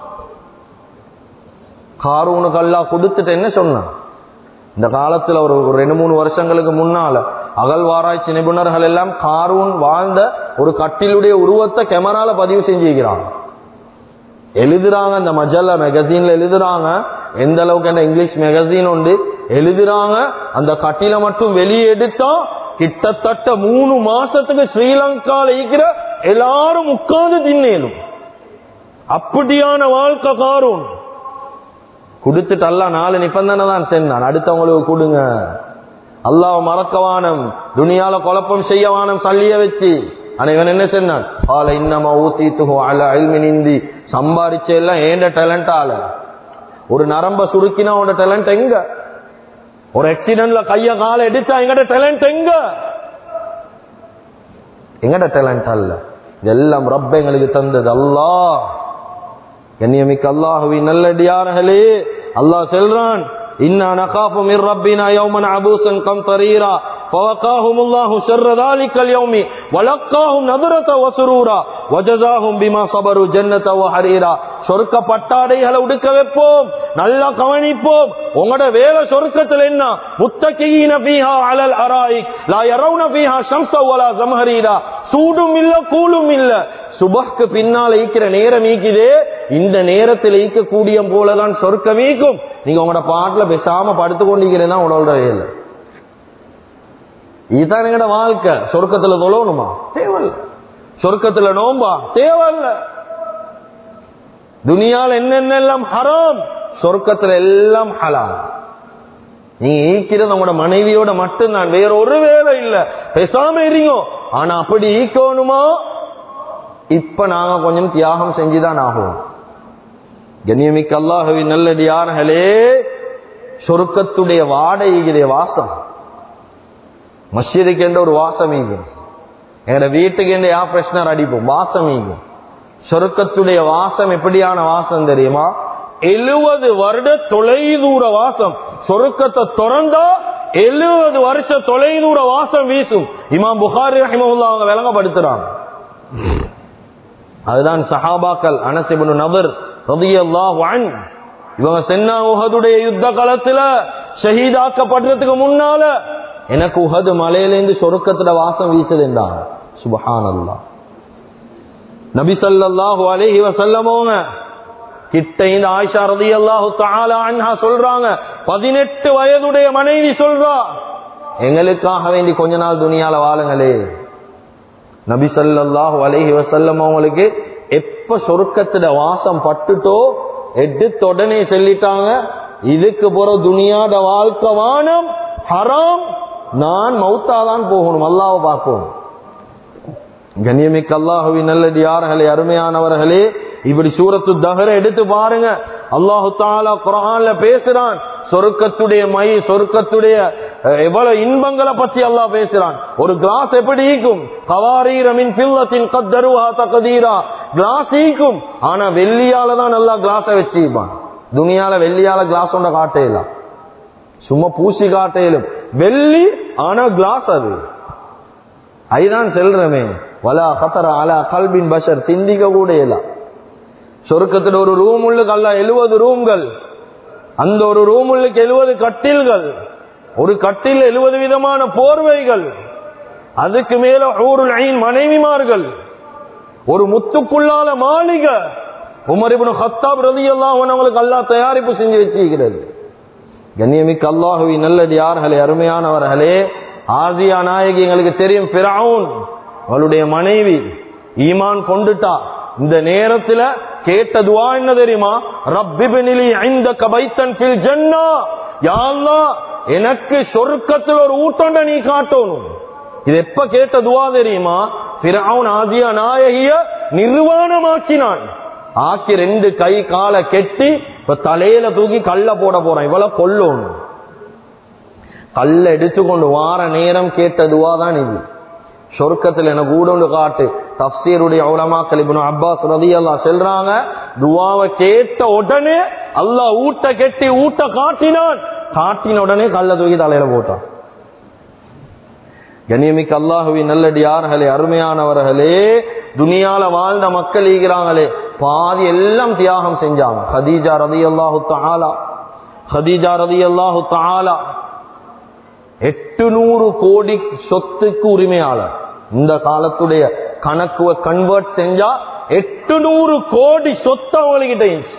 காரூனுக்கு அல்லாஹ் கொடுத்துட்டு என்ன சொன்னான் இந்த காலத்துல ஒரு ஒரு ரெண்டு மூணு வருஷங்களுக்கு முன்னால அகழ்வாராய்ச்சி நிபுணர்கள் எல்லாம் காரூன் வாழ்ந்த ஒரு கட்டிலுடைய உருவத்தை கேமரால பதிவு செஞ்சுக்கிறாங்க எழுதுறாங்க இந்த மஜல்லா மேகசீன்ல எழுதுறாங்க எந்த அளவுக்கு அந்த இங்கிலீஷ் மேகசீன் உண்டு எழுதுறாங்க அந்த கட்டில மட்டும் வெளியே எடுத்தா கிட்டத்தட்ட மூணு மாசத்துக்கு ஸ்ரீலங்கால இருக்கிற எல்லாரும் உட்கார்ந்து தின்னேலும் அப்படியான வாழ்க்கை காரும் கொடுத்துட்டு அல்லா நாலு நிபந்தனை தான் சென்னான் அடுத்தவங்களுக்கு கொடுங்க அல்லாஹ் மறக்கவானம் துனியால குழப்பம் செய்யவானம் சல்லிய வச்சு ஆனா இவன் என்ன சொன்னான் ஆல இன்னமா ஊத்தி துகோ அல அல்மின் இந்தி சம்பாரிச்ச எல்லாம் ஏண்ட டேலண்ட் ஆல ஒரு நரம்ப சுருக்கினா உன்னோட டேலண்ட் எங்க ஒரு ஆக்சிடென்ட்ல கைய கால எடுத்தா எங்கட டேலண்ட் எங்க எங்கட டேலண்ட் அல்ல இதெல்லாம் ரப்ப எங்களுக்கு தந்தது அல்லாஹ் கண்ணியமிக்க அல்லாஹுவின் நல்லடியார்களே அல்லாஹ் செல்றான் இன்னா நகாஃபு மிர் ரப்பினா யௌமன் அபூசன் கம் தரீரா فوقاهم الله شر ذلك اليوم ولقاهم نظرة وسرورا وجزاهم بما صبروا جنة وحريرا சொர்க்க பட்டாடைகளை உடுக்க வைப்போம் நல்லா கவனிப்போம் உங்களோட வேலை சொர்க்கத்தில் என்ன முத்தகையின பீஹா அலல் அராயிக் லா யரவுன பீஹா ஷம்ஸ வலா ஜம்ஹரீரா சூடும் இல்ல கூலும் இல்ல சுபஹ்க்கு பின்னால் ஈக்கிற நேரம் ஈக்குதே இந்த நேரத்தில் ஈக்கக்கூடிய போலதான் சொர்க்கம் ஈக்கும் நீங்க உங்களோட பாட்டுல பேசாம படுத்து கொண்டிருக்கிறேன்னா உங்களோட வேலை இதுதான் எங்கட வாழ்க்கை சொர்க்கத்துல தொழணுமா தேவையில்ல சொர்க்கத்துல நோம்பா தேவையில்ல துனியால என்னென்னலாம் ஹராம் சொர்க்கத்துல எல்லாம் ஹலால் நீங்க ஈக்கிறது உங்களோட மனைவியோட மட்டும்தான் வேற ஒரு வேலை இல்ல பேசாம இருங்க ஆனா அப்படி ஈக்கணுமா இப்ப நாங்க கொஞ்சம் தியாகம் செஞ்சுதான் ஆகும் கண்ணியமிக்க அல்லாஹுவின் நல்லடியார்களே சொருக்கத்துடைய வாடகைடைய வாசம் மஸ்ஜிதுக்கு என்ற ஒரு வாசம் ஈகும் எங்கட வீட்டுக்கு என்ற யா பிரச்சனை அடிப்போம் வாசம் ஈகும் சொருக்கத்துடைய வாசம் எப்படியான வாசம் தெரியுமா எழுபது வருட தொலைதூர வாசம் சொருக்கத்தை திறந்தா எழுபது வருஷ தொலைதூர வாசம் வீசும் இமாம் புகாரி ரஹிமஹுல்லா அவங்க விளங்கப்படுத்துறாங்க அதுதான் சஹாபாக்கள் அனசிபனு நபர் ரதியல்லாஹு அன் இவங்க சென்னா உஹதுடைய யுத்த காலத்துல ஷஹீதாக்கப்படுறதுக்கு முன்னால எனக்கு உஹது மலையிலேருந்து சொருக்கத்துல வாசம் வீசுதுன்றாங்க சுபஹான் அல்லா நபி ஸல்லல்லாஹு அலைஹி வஸல்லமோங்க கிட்ட இந்த ஆயிஷா ரலியல்லாஹு தஆலா அன்ஹா சொல்றாங்க 18 வயதுடைய மனைவி சொல்றா எங்களுக்காக வேண்டி கொஞ்ச நாள் துனியால வாழுங்களே நபி ஸல்லல்லாஹு அலைஹி வஸல்லம் அவங்களுக்கு எப்ப சொர்க்கத்துல வாசம் பட்டுட்டோ எடுத்த உடனே சொல்லிட்டாங்க இதுக்கு போற துனியாட வாழ்க்கை வானம் ஹராம் நான் மௌத்தாதான் போகணும் அல்லாஹ்வை பார்ப்போம் கண்ணியமிக்க அல்லாஹுவின் நல்லடியார்களே அருமையானவர்களே இப்படி சூரத்து தஹர எடுத்து பாருங்க அல்லாஹு தாலா குரான்ல பேசுறான் சொருக்கத்துடைய மை சொருக்கத்துடைய அஹ், எவ்வளவு இன்பங்களை பத்தி அல்லாஹ் பேசுறான் ஒரு கிளாஸ் எப்படி ஈக்கும் கவாரீரமின் பில்லத்தின் கத்தருவா தகதீரா கிளாஸ் ஈக்கும் ஆனா வெள்ளியால தான் நல்லா கிளாஸ வச்சுப்பான் துணியால வெள்ளியால கிளாஸ் ஒன்றை காட்டையிலாம் சும்மா பூசி காட்டையிலும் வெள்ளி ஆனா கிளாஸ் அது அதுதான் செல்றமே வலா கத்தர அலா கல்பின் பஷர் சிந்திக்க கூட இல்ல சொருக்கத்துல ஒரு ரூம் உள்ளுக்கு அல்ல எழுபது ரூம்கள் அந்த ஒரு ரூம் உள்ளுக்கு எழுபது கட்டில்கள் ஒரு கட்டில் எழுபது விதமான போர்வைகள் அதுக்கு மேல ஊருள் ஐன் மனைவிமார்கள் ஒரு முத்துக்குள்ளால மாளிகை உமரிபுன் ஹத்தாப் ரதி எல்லாம் அவங்களுக்கு அல்லா தயாரிப்பு செஞ்சு வச்சிருக்கிறது கண்ணியமிக்க அல்லாஹுவி நல்லது யார்களே அருமையானவர்களே ஆசியா நாயகி எங்களுக்கு தெரியும் பிராவுன் அவளுடைய மனைவி ஈமான் கொண்டுட்டா இந்த நேரத்துல கேட்ட துவா என்ன தெரியுமா ரப்பிபினிலி ஐந்த கபைத்தன் பில் ஜன்னா யா அல்லாஹ், எனக்கு சொர்க்கத்தில் ஒரு ஊட்டண்ட நீ காட்டணும் இது எப்ப கேட்ட துவா தெரியுமா பிறவுன் ஆசியா நாயகிய நிர்வாணமாக்கினான் ஆக்கி ரெண்டு கை காலை கெட்டி இப்ப தலையில தூக்கி கல்ல போட போறான் இவ்வளவு கொல்லணும் கல்ல எடுத்துக்கொண்டு வார நேரம் கேட்ட துவா தான் இது சொர்க்கத்தில் எனக்கு ஊடொண்டு காட்டு தப்சீருடைய உலமாக்கள் இப்னு அப்பாஸ் ரதியல்லாஹ் செல்றாங்க துவாவை கேட்ட உடனே அல்லாஹ் ஊட்ட கெட்டி ஊட்ட காட்டினான் காட்டின உடனே கல்ல தூக்கி தலையில போட்டான் கண்ணியமிக்க அல்லாஹுவின் நல்லடியார்களே அருமையானவர்களே துனியால வாழ்ந்த மக்கள் ஈகிறாங்களே பாதி எல்லாம் தியாகம் செஞ்சாங்க ஹதீஜா ரதி அல்லாஹு தாலா ஹதீஜா ரதி அல்லாஹு தாலா எட்டு நூறு கோடி சொத்துக்கு உரிமையாளர் இந்த காலத்துடைய கணக்குவை கன்வெர்ட் செஞ்சா எட்டு நூறு கோடி சொத்து அவங்ககிட்ட இருந்துச்சு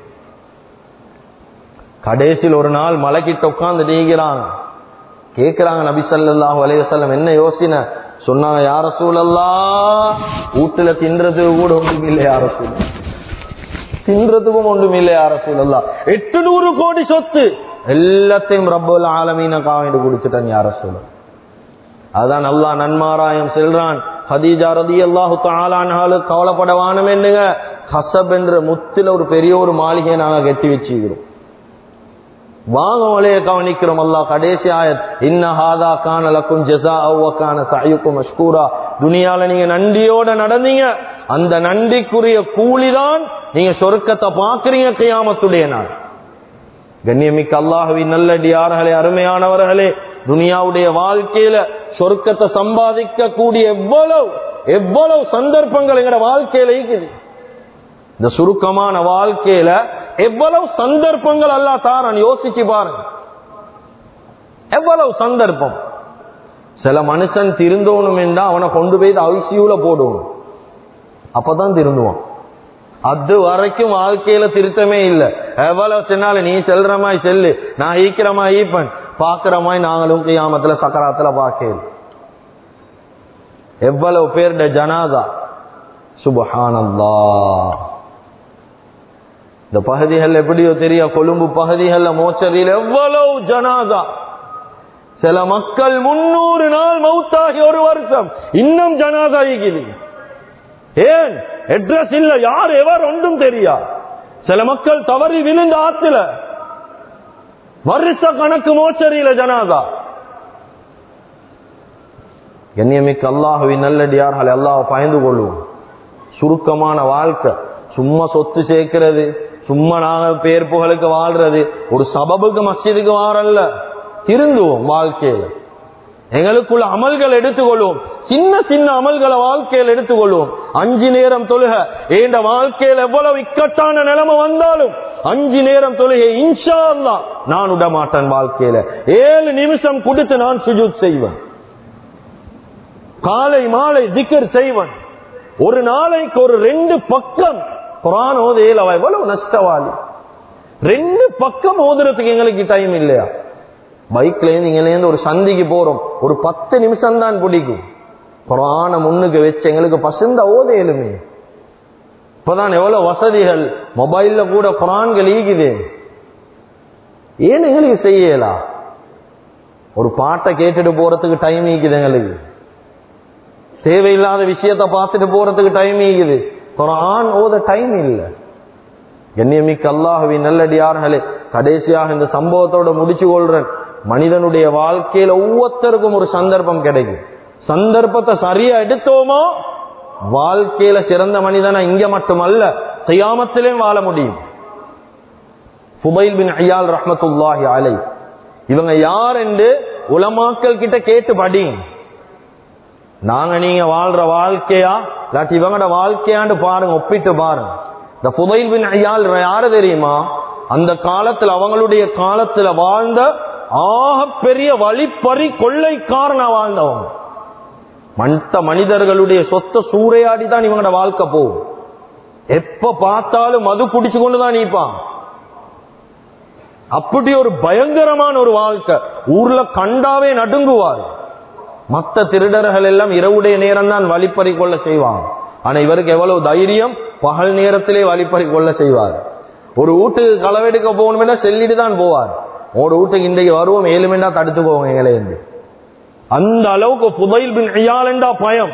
கடைசியில் ஒரு நாள் மலைக்கிட்ட உட்கார்ந்து நீங்கிறாங்க கேக்குறாங்க நபி ஸல்லல்லாஹு அலைஹி வஸல்லம் என்ன யோசனை சொன்னாங்க யார சூழல்லா வீட்டுல தின்றதுக்கு கூட ஒன்றும் இல்லை யார சூழல் தின்றதுக்கும் ஒன்றும் இல்லை யார சூழல்லா எட்டு நூறு கோடி சொத்து எல்லாத்தையும் ரப்பல் ஆலமீனக்கா வேண்டி குடிச்சிட்டான் யார சூழல் அதான் அல்லாஹ் நன்மாராயம் செல்றான் ஹதீஜா ரதி அல்லாஹு தாலானாலு கவலைப்படவானும் என்னங்க கசப் என்ற முத்துல ஒரு பெரிய ஒரு மாளிகையை நாங்க கட்டி வச்சுக்கிறோம் வாங்க வலைய கவனிக்கிறோம் அல்லாஹ் கடைசி ஆயத் இன்ன ஹாதா கான லக்கும் ஜஸா அவ்வக்கான சயுக்கும் மஷ்கூரா துனியால நீங்க நன்றியோட நடந்தீங்க அந்த நன்றிக்குரிய கூலிதான் நீங்க சொர்க்கத்தை பாக்குறீங்க கியாமத்துடைய நாள் கண்ணியமிக்க அல்லாஹுவின் நல்லடியார்களே அருமையானவர்களே துனியாவுடைய வாழ்க்கையில சொர்க்கத்தை சம்பாதிக்க கூடிய எவ்வளவு எவ்வளவு சந்தர்ப்பங்கள் எங்கட வாழ்க்கையில இருக்குது இந்த சுருக்கமான வாழ்க்கையில எவ்வளவு சந்தர்ப்பங்கள் அல்லா தாரான் யோசிச்சு பாருங்க எவ்வளவு சந்தர்ப்பம் சில மனுஷன் திருந்தோணும் என்றா அவனை கொண்டு போய் ஐசியூல போடுவோம் அப்பதான் திருந்துவான் அது வரைக்கும் வாழ்க்கையில திருத்தமே இல்ல எவ்வளவு சொன்னாலும் நீ செல்ற மாதிரி செல்லு நான் ஈக்கிரமா ஈப்பன் பாக்குற மாதிரி நாங்களும் கியாமத்துல சக்கராத்துல பாக்கல எவ்வளவு பேருட ஜனாதா சுபஹானல்லா இந்த பகுதிகள் எப்படியோ தெரிய கொழும்பு பகுதிகள்ல மோச்சரியில் எவ்வளவு ஜனாதா சில மக்கள் முன்னூறு நாள் மௌத்தாகி ஒரு வருஷம் இன்னும் ஜனாதா இருக்குது ஏன் அட்ரஸ் இல்ல யார் எவர் ஒன்றும் தெரியா சில மக்கள் தவறி விழுந்த ஆத்துல வருஷ கணக்கு மோச்சரியில ஜனாதா கண்ணியமிக்க அல்லாஹுவின் நல்லடியார்கள் அல்லாஹ் பயந்து கொள்வோம் சுருக்கமான வாழ்க்கை சும்மா சொத்து சேர்க்கிறது சும்மா நாங்க பேர் புகழுக்கு வாழ்றது ஒரு சபபுக்கு மஸ்ஜிதுக்கு வாரல்ல திருந்துவோம் வாழ்க்கையில எங்களுக்குள்ள அமல்கள் எடுத்துக்கொள்வோம் சின்ன சின்ன அமல்களை வாழ்க்கையில் எடுத்துக்கொள்வோம் அஞ்சு நேரம் தொழுக ஏண்ட வாழ்க்கையில் எவ்வளவு இக்கட்டான நிலைமை வந்தாலும் அஞ்சு நேரம் தொழுகை இன்ஷா அல்லாஹ் நான் விட மாட்டேன் வாழ்க்கையில ஏழு நிமிஷம் கொடுத்து நான் சுஜூத் செய்வேன் காலை மாலை திக்கர் செய்வன் ஒரு நாளைக்கு ஒரு ரெண்டு பக்கம் குரான் ஓதையில் அவ எவ்வளவு நஷ்டவாளி ரெண்டு பக்கம் ஓதுறதுக்கு எங்களுக்கு டைம் இல்லையா பைக்ல இருந்து இங்க இருந்து ஒரு சந்திக்கு போறோம் ஒரு பத்து நிமிஷம் தான் பிடிக்கும் குரான முன்னுக்கு வச்சு எங்களுக்கு பசுந்த ஓதையிலுமே இப்பதான் எவ்வளவு வசதிகள் மொபைல்ல கூட குரான்கள் ஈகுது ஏன் எங்களுக்கு செய்யலாம் ஒரு பாட்டை கேட்டுட்டு போறதுக்கு டைம் ஈக்குது எங்களுக்கு தேவையில்லாத விஷயத்த பார்த்துட்டு போறதுக்கு டைம் ஈகுது குரான் ஓத டைம் இல்ல கண்ணியமிக்க அல்லாஹுவின் நல்லடியார்களே கடைசியாக இந்த சம்பவத்தோட முடிச்சு கொள்றேன் மனிதனுடைய வாழ்க்கையில ஒவ்வொருத்தருக்கும் ஒரு சந்தர்ப்பம் கிடைக்கும் சந்தர்ப்பத்தை சரியா எடுத்தோமோ வாழ்க்கையில சிறந்த மனிதனா இங்க மட்டுமல்ல செய்யாமத்திலே வாழ முடியும் ஃபுபைல் பின் ஐயால் ரஹ்மத்துல்லாஹி அலை இவங்க யார் என்று உலமாக்கள் கிட்ட கேட்டு படிங்க நாங்க நீங்க வாழ்ற வாழ்க்கையா இல்லாட்டி இவங்களோட வாழ்க்கையாண்டு பாருங்க ஒப்பிட்டு பாருங்க இந்த புதைல் பின் ஐயால் யாரு தெரியுமா அந்த காலத்துல அவங்களுடைய காலத்துல வாழ்ந்த ஆக பெரிய வழிப்பறி கொள்ளைக்காரனா வாழ்ந்தவங்க மற்ற மனிதர்களுடைய சொத்த சூறையாடி தான் இவங்களோட வாழ்க்கை போகும் எப்ப பார்த்தாலும் மது குடிச்சு கொண்டுதான் நீப்பான் அப்படி ஒரு பயங்கரமான ஒரு வாழ்க்கை ஊர்ல கண்டாவே நடுங்குவார் மத்த திருடர்கள் எல்லாம் இரவுடைய நேரம் தான் வழிப்பறி கொள்ள செய்வாங்க ஆனா இவருக்கு எவ்வளவு தைரியம் பகல் நேரத்திலே வழிப்பறி கொள்ள செய்வார் ஒரு வீட்டுக்கு களவெடுக்க போகணும்னா செல்லிட்டு தான் போவார் ஒரு வீட்டுக்கு இன்றைக்கு வருவோம் ஏழு மணி நேரம் தடுத்து போவோம் எங்களே இருந்து அந்த அளவுக்கு புதையில் பின் ஐயாலண்டா பயம்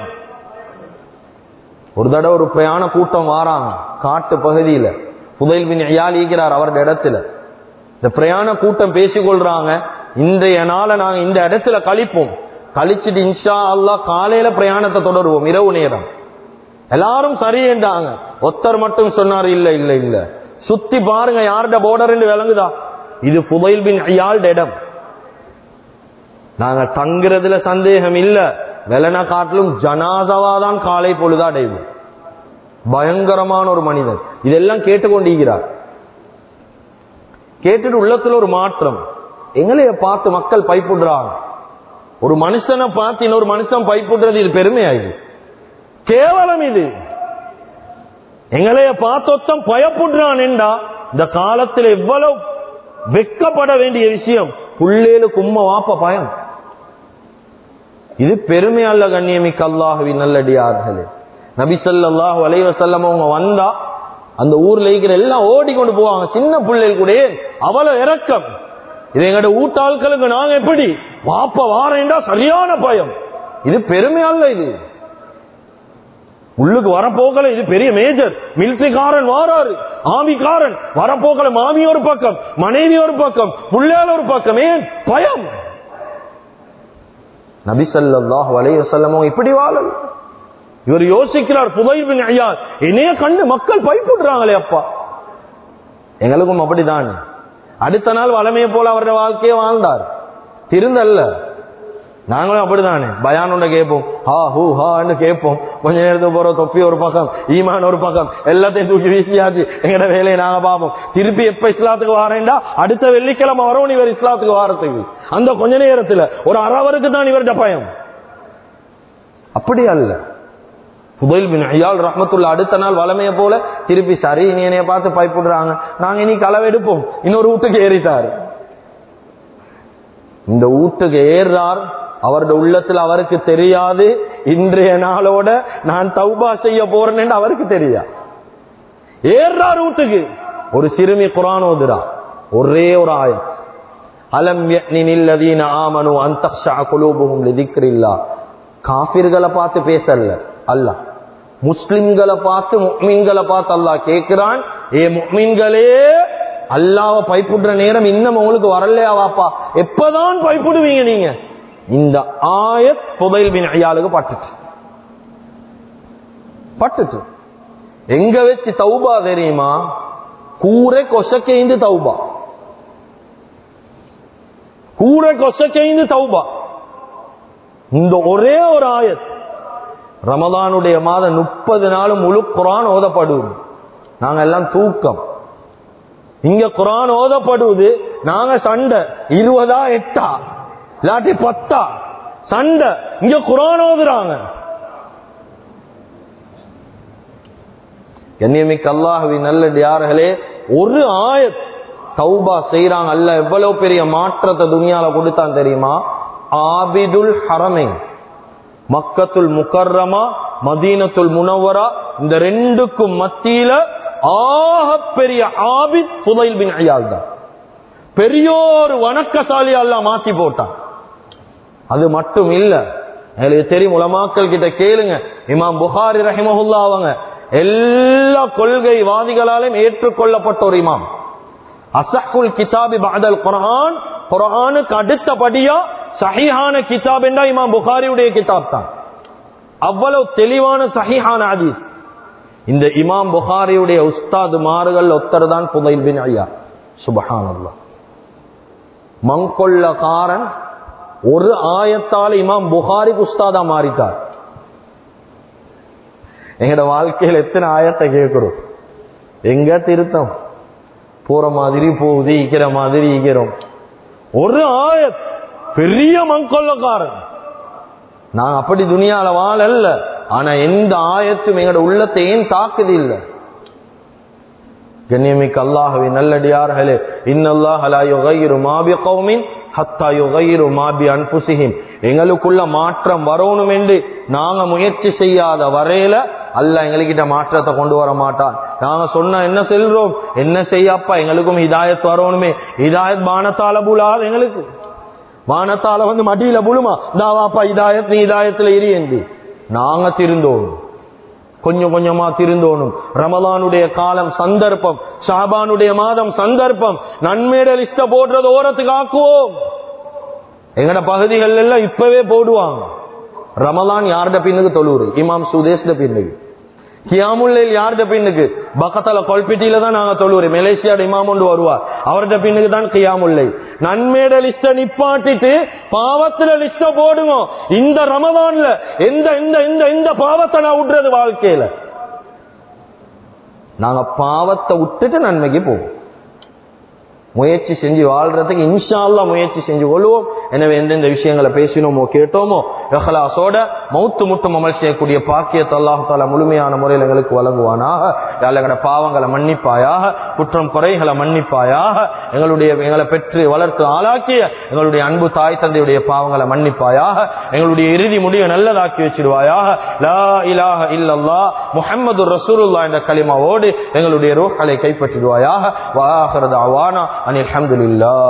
ஒரு தடவை ஒரு பிரயாண கூட்டம் வாராங்க காட்டு பகுதியில புதையில் பின் ஐயால் ஈக்கிறார் அவருடைய இடத்துல இந்த பிரயாண கூட்டம் பேசிக்கொள்றாங்க இன்றைய நாளை நாங்க இந்த இடத்துல கழிப்போம் கழிச்சிட்டு இன்ஷா அல்லாஹ் காலையில பிரயாணத்தை தொடருவோம் இரவு நேரம் எல்லாரும் சரியேண்டாங்க ஒத்தர் மட்டும் சொன்னாரு இல்ல இல்ல இல்ல சுத்தி பாருங்க யார்ட போர்டர் விளங்குதா இது புதையில் பின் ஐயாள் இடம் நாங்க தங்குறதுல சந்தேகம் இல்ல வெலன காட்டிலும் ஜனாதவா தான் காலை பொழுதா அடைவோம் பயங்கரமான ஒரு மனிதன் இதெல்லாம் கேட்டுக்கொண்டிருக்கிறார் கேட்டுட்டு உள்ளத்துல ஒரு மாற்றம் எங்களைய பார்த்து மக்கள் பைப்புடுறாங்க ஒரு மனுஷனை பார்த்து இன்னொரு மனுஷன் பைப்புடுறது இது பெருமையாயுது கேவலம் இது எங்களைய பார்த்தொத்தம் பயப்படுறான் என்றா இந்த காலத்தில் எவ்வளவு வெக்கப்பட வேண்டிய விஷயம் புள்ளேலு கும்ம வாப்ப பயம் இது பெருமை அல்ல கண்ணியமிக்க அல்லாஹுவின் நல்லடியார்களே நபி ஸல்லல்லாஹு அலைஹி வஸல்லம் அவங்க வந்தா அந்த ஊர்ல இருக்கிற எல்லாம் ஓடிக்கொண்டு போவாங்க சின்ன பிள்ளைகள் கூட அவ்வளவு இறக்கம் இது எங்கட ஊட்டாட்களுக்கு நாங்க எப்படி வாப்ப வாரேண்டா சரியான பயம் இது பெருமை அல்ல இது உள்ளுக்கு வரப்போக்கல இது பெரிய மேஜர் மிலிட்டரிக்காரன் வாராரு ஆமிக்காரன் வரப்போக்கல மாமி ஒரு பக்கம் மனைவி ஒரு பக்கம் புள்ளையால் ஒரு பக்கம் ஏன் பயம் நபி ஸல்லல்லாஹு அலைஹி வஸல்லம் இப்படி வாழல் இவர் யோசிக்கிறார் புதைல் பின் ஐயா என்னைய கண்டு மக்கள் பயப்படுறாங்களே அப்பா எங்களுக்கும் அப்படிதான் அடுத்த நாள் வளமையை போல அவருடைய வாழ்க்கையை வாழ்ந்தார் திருந்தல்ல நாங்களும் அப்படிதானே பயானோட கேட்போம் ஹா ஹூ ஹான்னு கேட்போம் கொஞ்ச நேரத்துக்கு போற தொப்பி ஒரு பக்கம் ஈமான் ஒரு பக்கம் எல்லாத்தையும் தூக்கி வீசியாச்சு எங்கட வேலையை நாங்க பார்ப்போம் திருப்பி எப்ப இஸ்லாத்துக்கு வாரேன்டா அடுத்த வெள்ளிக்கிழமை வரவும் இவர் இஸ்லாத்துக்கு வாரத்துக்கு அந்த கொஞ்ச நேரத்துல ஒரு அறவருக்கு தான் இவர்கிட்ட பயம் அப்படி அல்ல புதைல் பின் ஐயால் ரஹமத்துள்ள அடுத்த நாள் வளமைய போல திருப்பி சரி இனி என்னைய பார்த்து பயப்படுறாங்க நாங்க இனி களவெடுப்போம் இன்னொரு வீட்டுக்கு ஏறிட்டாரு இந்த வீட்டுக்கு ஏறார் அவருடைய உள்ளத்துல அவருக்கு தெரியாது இன்றைய நாளோட நான் தௌபா செய்ய போறேன்னு அவருக்கு தெரியா ஏறார் வீட்டுக்கு ஒரு சிறுமி குரான் ஓதுரா ஒரே ஒரு ஆயம் அலம் யக்னினில்லதீன ஆமனு அந்தக்ஷா குலூபுஹும் லிதிக்ரில்லா காபிர்களை பார்த்து பேசல அல்லாஹ் முஸ்லிம்களை பார்த்து முக்மீன்களை பார்த்து அல்லாஹ் கேட்கிறான் ஏ முக்மீன்களே அல்லாவ பைப்புடுற நேரம் இன்னும் உங்களுக்கு வரலையா வாப்பா எப்பதான் பைப்புடுவீங்க நீங்க இந்த ஆயத் புதைல் பின் ஐயாளுக்கு பட்டுச்சு பட்டுச்சு எங்க வச்சு தௌபா தெரியுமா கூரை கொசக்கைந்து தௌபா கூரை கொசக்கைந்து தௌபா இந்த ஒரே ஒரு ஆயத் ரமதானுடைய மாதம் முப்பது நாளும் முழு குரான் ஓதப்படுவது நாங்க எல்லாம் தூக்கம் இங்க குரான் ஓதப்படுவது நாங்க சண்டை இருபதா எட்டா இல்லாட்டி பத்தா சண்டை இங்க குரான் ஓதுறாங்க கண்ணியமிக்க அல்லாஹுவி நல்லடியார்களே ஒரு ஆயத் தௌபா செய்யறாங்க அல்ல எவ்வளவு பெரிய மாற்றத்தை துணியால கொடுத்தான் தெரியுமா ஆபிதுல் ஹரமை மக்கத்துல் முக்கர்ரமா மதீனத்துல் முனவரா இந்த ரெண்டுக்கும் மத்தியில ஆக பெரிய ஆபித் புதைல் பின் ஐயால் தான் பெரியோர் வணக்கசாலி அல்ல மாத்தி போட்டான் அது மட்டும் இல்ல எங்களுக்கு தெரியும் உலமாக்கள் கிட்ட கேளுங்க இமாம் புகாரி ரஹிமஹுல்லா அவங்க எல்லா கொள்கைவாதிகளாலும் ஏற்றுக்கொள்ளப்பட்ட ஒரு இமாம் அசஹுல் கிதாபி பாதல் குரான் குரானுக்கு அடுத்தபடியா சஹிஹான கிதாப் என்றா இமாம் புகாரியுடைய கிதாப் தான் அவ்வளவு தெளிவான சஹிஹான ஹதீஸ் இந்த இமாம் புகாரியுடைய உஸ்தாது மாறுகள் ஒத்தர் தான் புதைல் பின் ஐயா சுபஹானல்லா மங்கொள்ளக்காரன் ஒரு ஆயத்தால் இமாம் புகாரிக்கு உஸ்தாதா மாறிட்டார் எங்கட வாழ்க்கையில் எத்தனை ஆயத்தை கேட்கிறோம் எங்க திருத்தம் போற மாதிரி போகுது ஈக்கிற மாதிரி ஈக்கிறோம் ஒரு ஆயத் பெரிய மங்கொள்ளக்காரன் நான் அப்படி துணியால வாழல்ல ஆனா எந்த ஆயத்தும் எங்கட உள்ளத்தை ஏன் தாக்குது இல்ல கண்ணியமிக்க அல்லாஹவி நல்லடியார்களே இன்னல்லாஹ் லா யுகையிரு மா பிகௌமின் ஹத்தா யுகைரு மாபி அன்புசிஹிம் எங்களுக்குள்ள மாற்றம் வரணும் என்று நாங்க முயற்சி செய்யாத வரையில அல்ல எங்ககிட்ட மாற்றத்தை கொண்டு வர மாட்டான் நாங்க சொன்ன என்ன செல்றோம் என்ன செய்யப்பா எங்களுக்கும் ஹிதாயத் வரணுமே ஹிதாயத் பானத்தால புலாது எங்களுக்கு வானத்தால வந்து மடியில புழுமா தாவாப்பா இதாயத் நீ இதாயத்துல இரு என்று நாங்க திருந்தோம் கொஞ்சம் கொஞ்சமா திருந்தோணும் ரமலானுடைய காலம் சந்தர்ப்பம் ஷாபானுடைய மாதம் சந்தர்ப்பம் நன்மையிட லிஸ்ட போடுறது ஓரத்துக்கு ஆக்குவோம் எங்கட பகுதிகள் எல்லாம் இப்பவே போடுவாங்க ரமலான் யார்ட பின்னுக்கு தொழுவுரு இமாம் சுதேஷ்ட பின்னுக்கு கியாமுல்லைல் யார்ட பின்னுக்கு பக்கத்தால கொல்பிட்டியில தான் நாங்க தொழுவுரு மலேசியாட இமாம் ஒன்று வருவார் அவர்கிட்ட பின்னுக்கு தான் கியாமுல்லை நன்மையிட லிஸ்ட நிப்பாட்டிட்டு பாவத்துல லிஸ்ட போடுங்க இந்த ரமலான்ல எந்த இந்த இந்த இந்த பாவத்தை நான் விடுறது வாழ்க்கையில நாங்க பாவத்தை விட்டுட்டு நன்மைக்கு போவோம் முயற்சி செஞ்சு வாழ்றதுக்கு இன்ஷா அல்லாஹ் முயற்சி செஞ்சு கொள்வோம் எனவே எந்தெந்த விஷயங்களை பேசினோமோ கேட்டோமோ இஹ்லாஸோட மௌத்து முட்டும் அமல் செய்யக்கூடிய பாக்கியத்தை அல்லாஹ் தாலா முழுமையான முறையில் எங்களுக்கு வழங்குவானாக யாழ் எங்களோட பாவங்களை மன்னிப்பாயாக குற்றம் குறைகளை மன்னிப்பாயாக எங்களுடைய எங்களை பெற்று வளர்த்து ஆளாக்கிய எங்களுடைய அன்பு தாய் தந்தையுடைய பாவங்களை மன்னிப்பாயாக எங்களுடைய இறுதி முடிவை நல்லதாக்கி வச்சிருவாயாக லா இலாஹ இல்லல்லா முஹம்மது ரசூலுல்லாஹ் என்ற கலிமாவோடு எங்களுடைய ரூஹ்களை கைப்பற்றிடுவாயாக வாஹிர தஅவானா அனில் ஹம்துலில்லாஹ்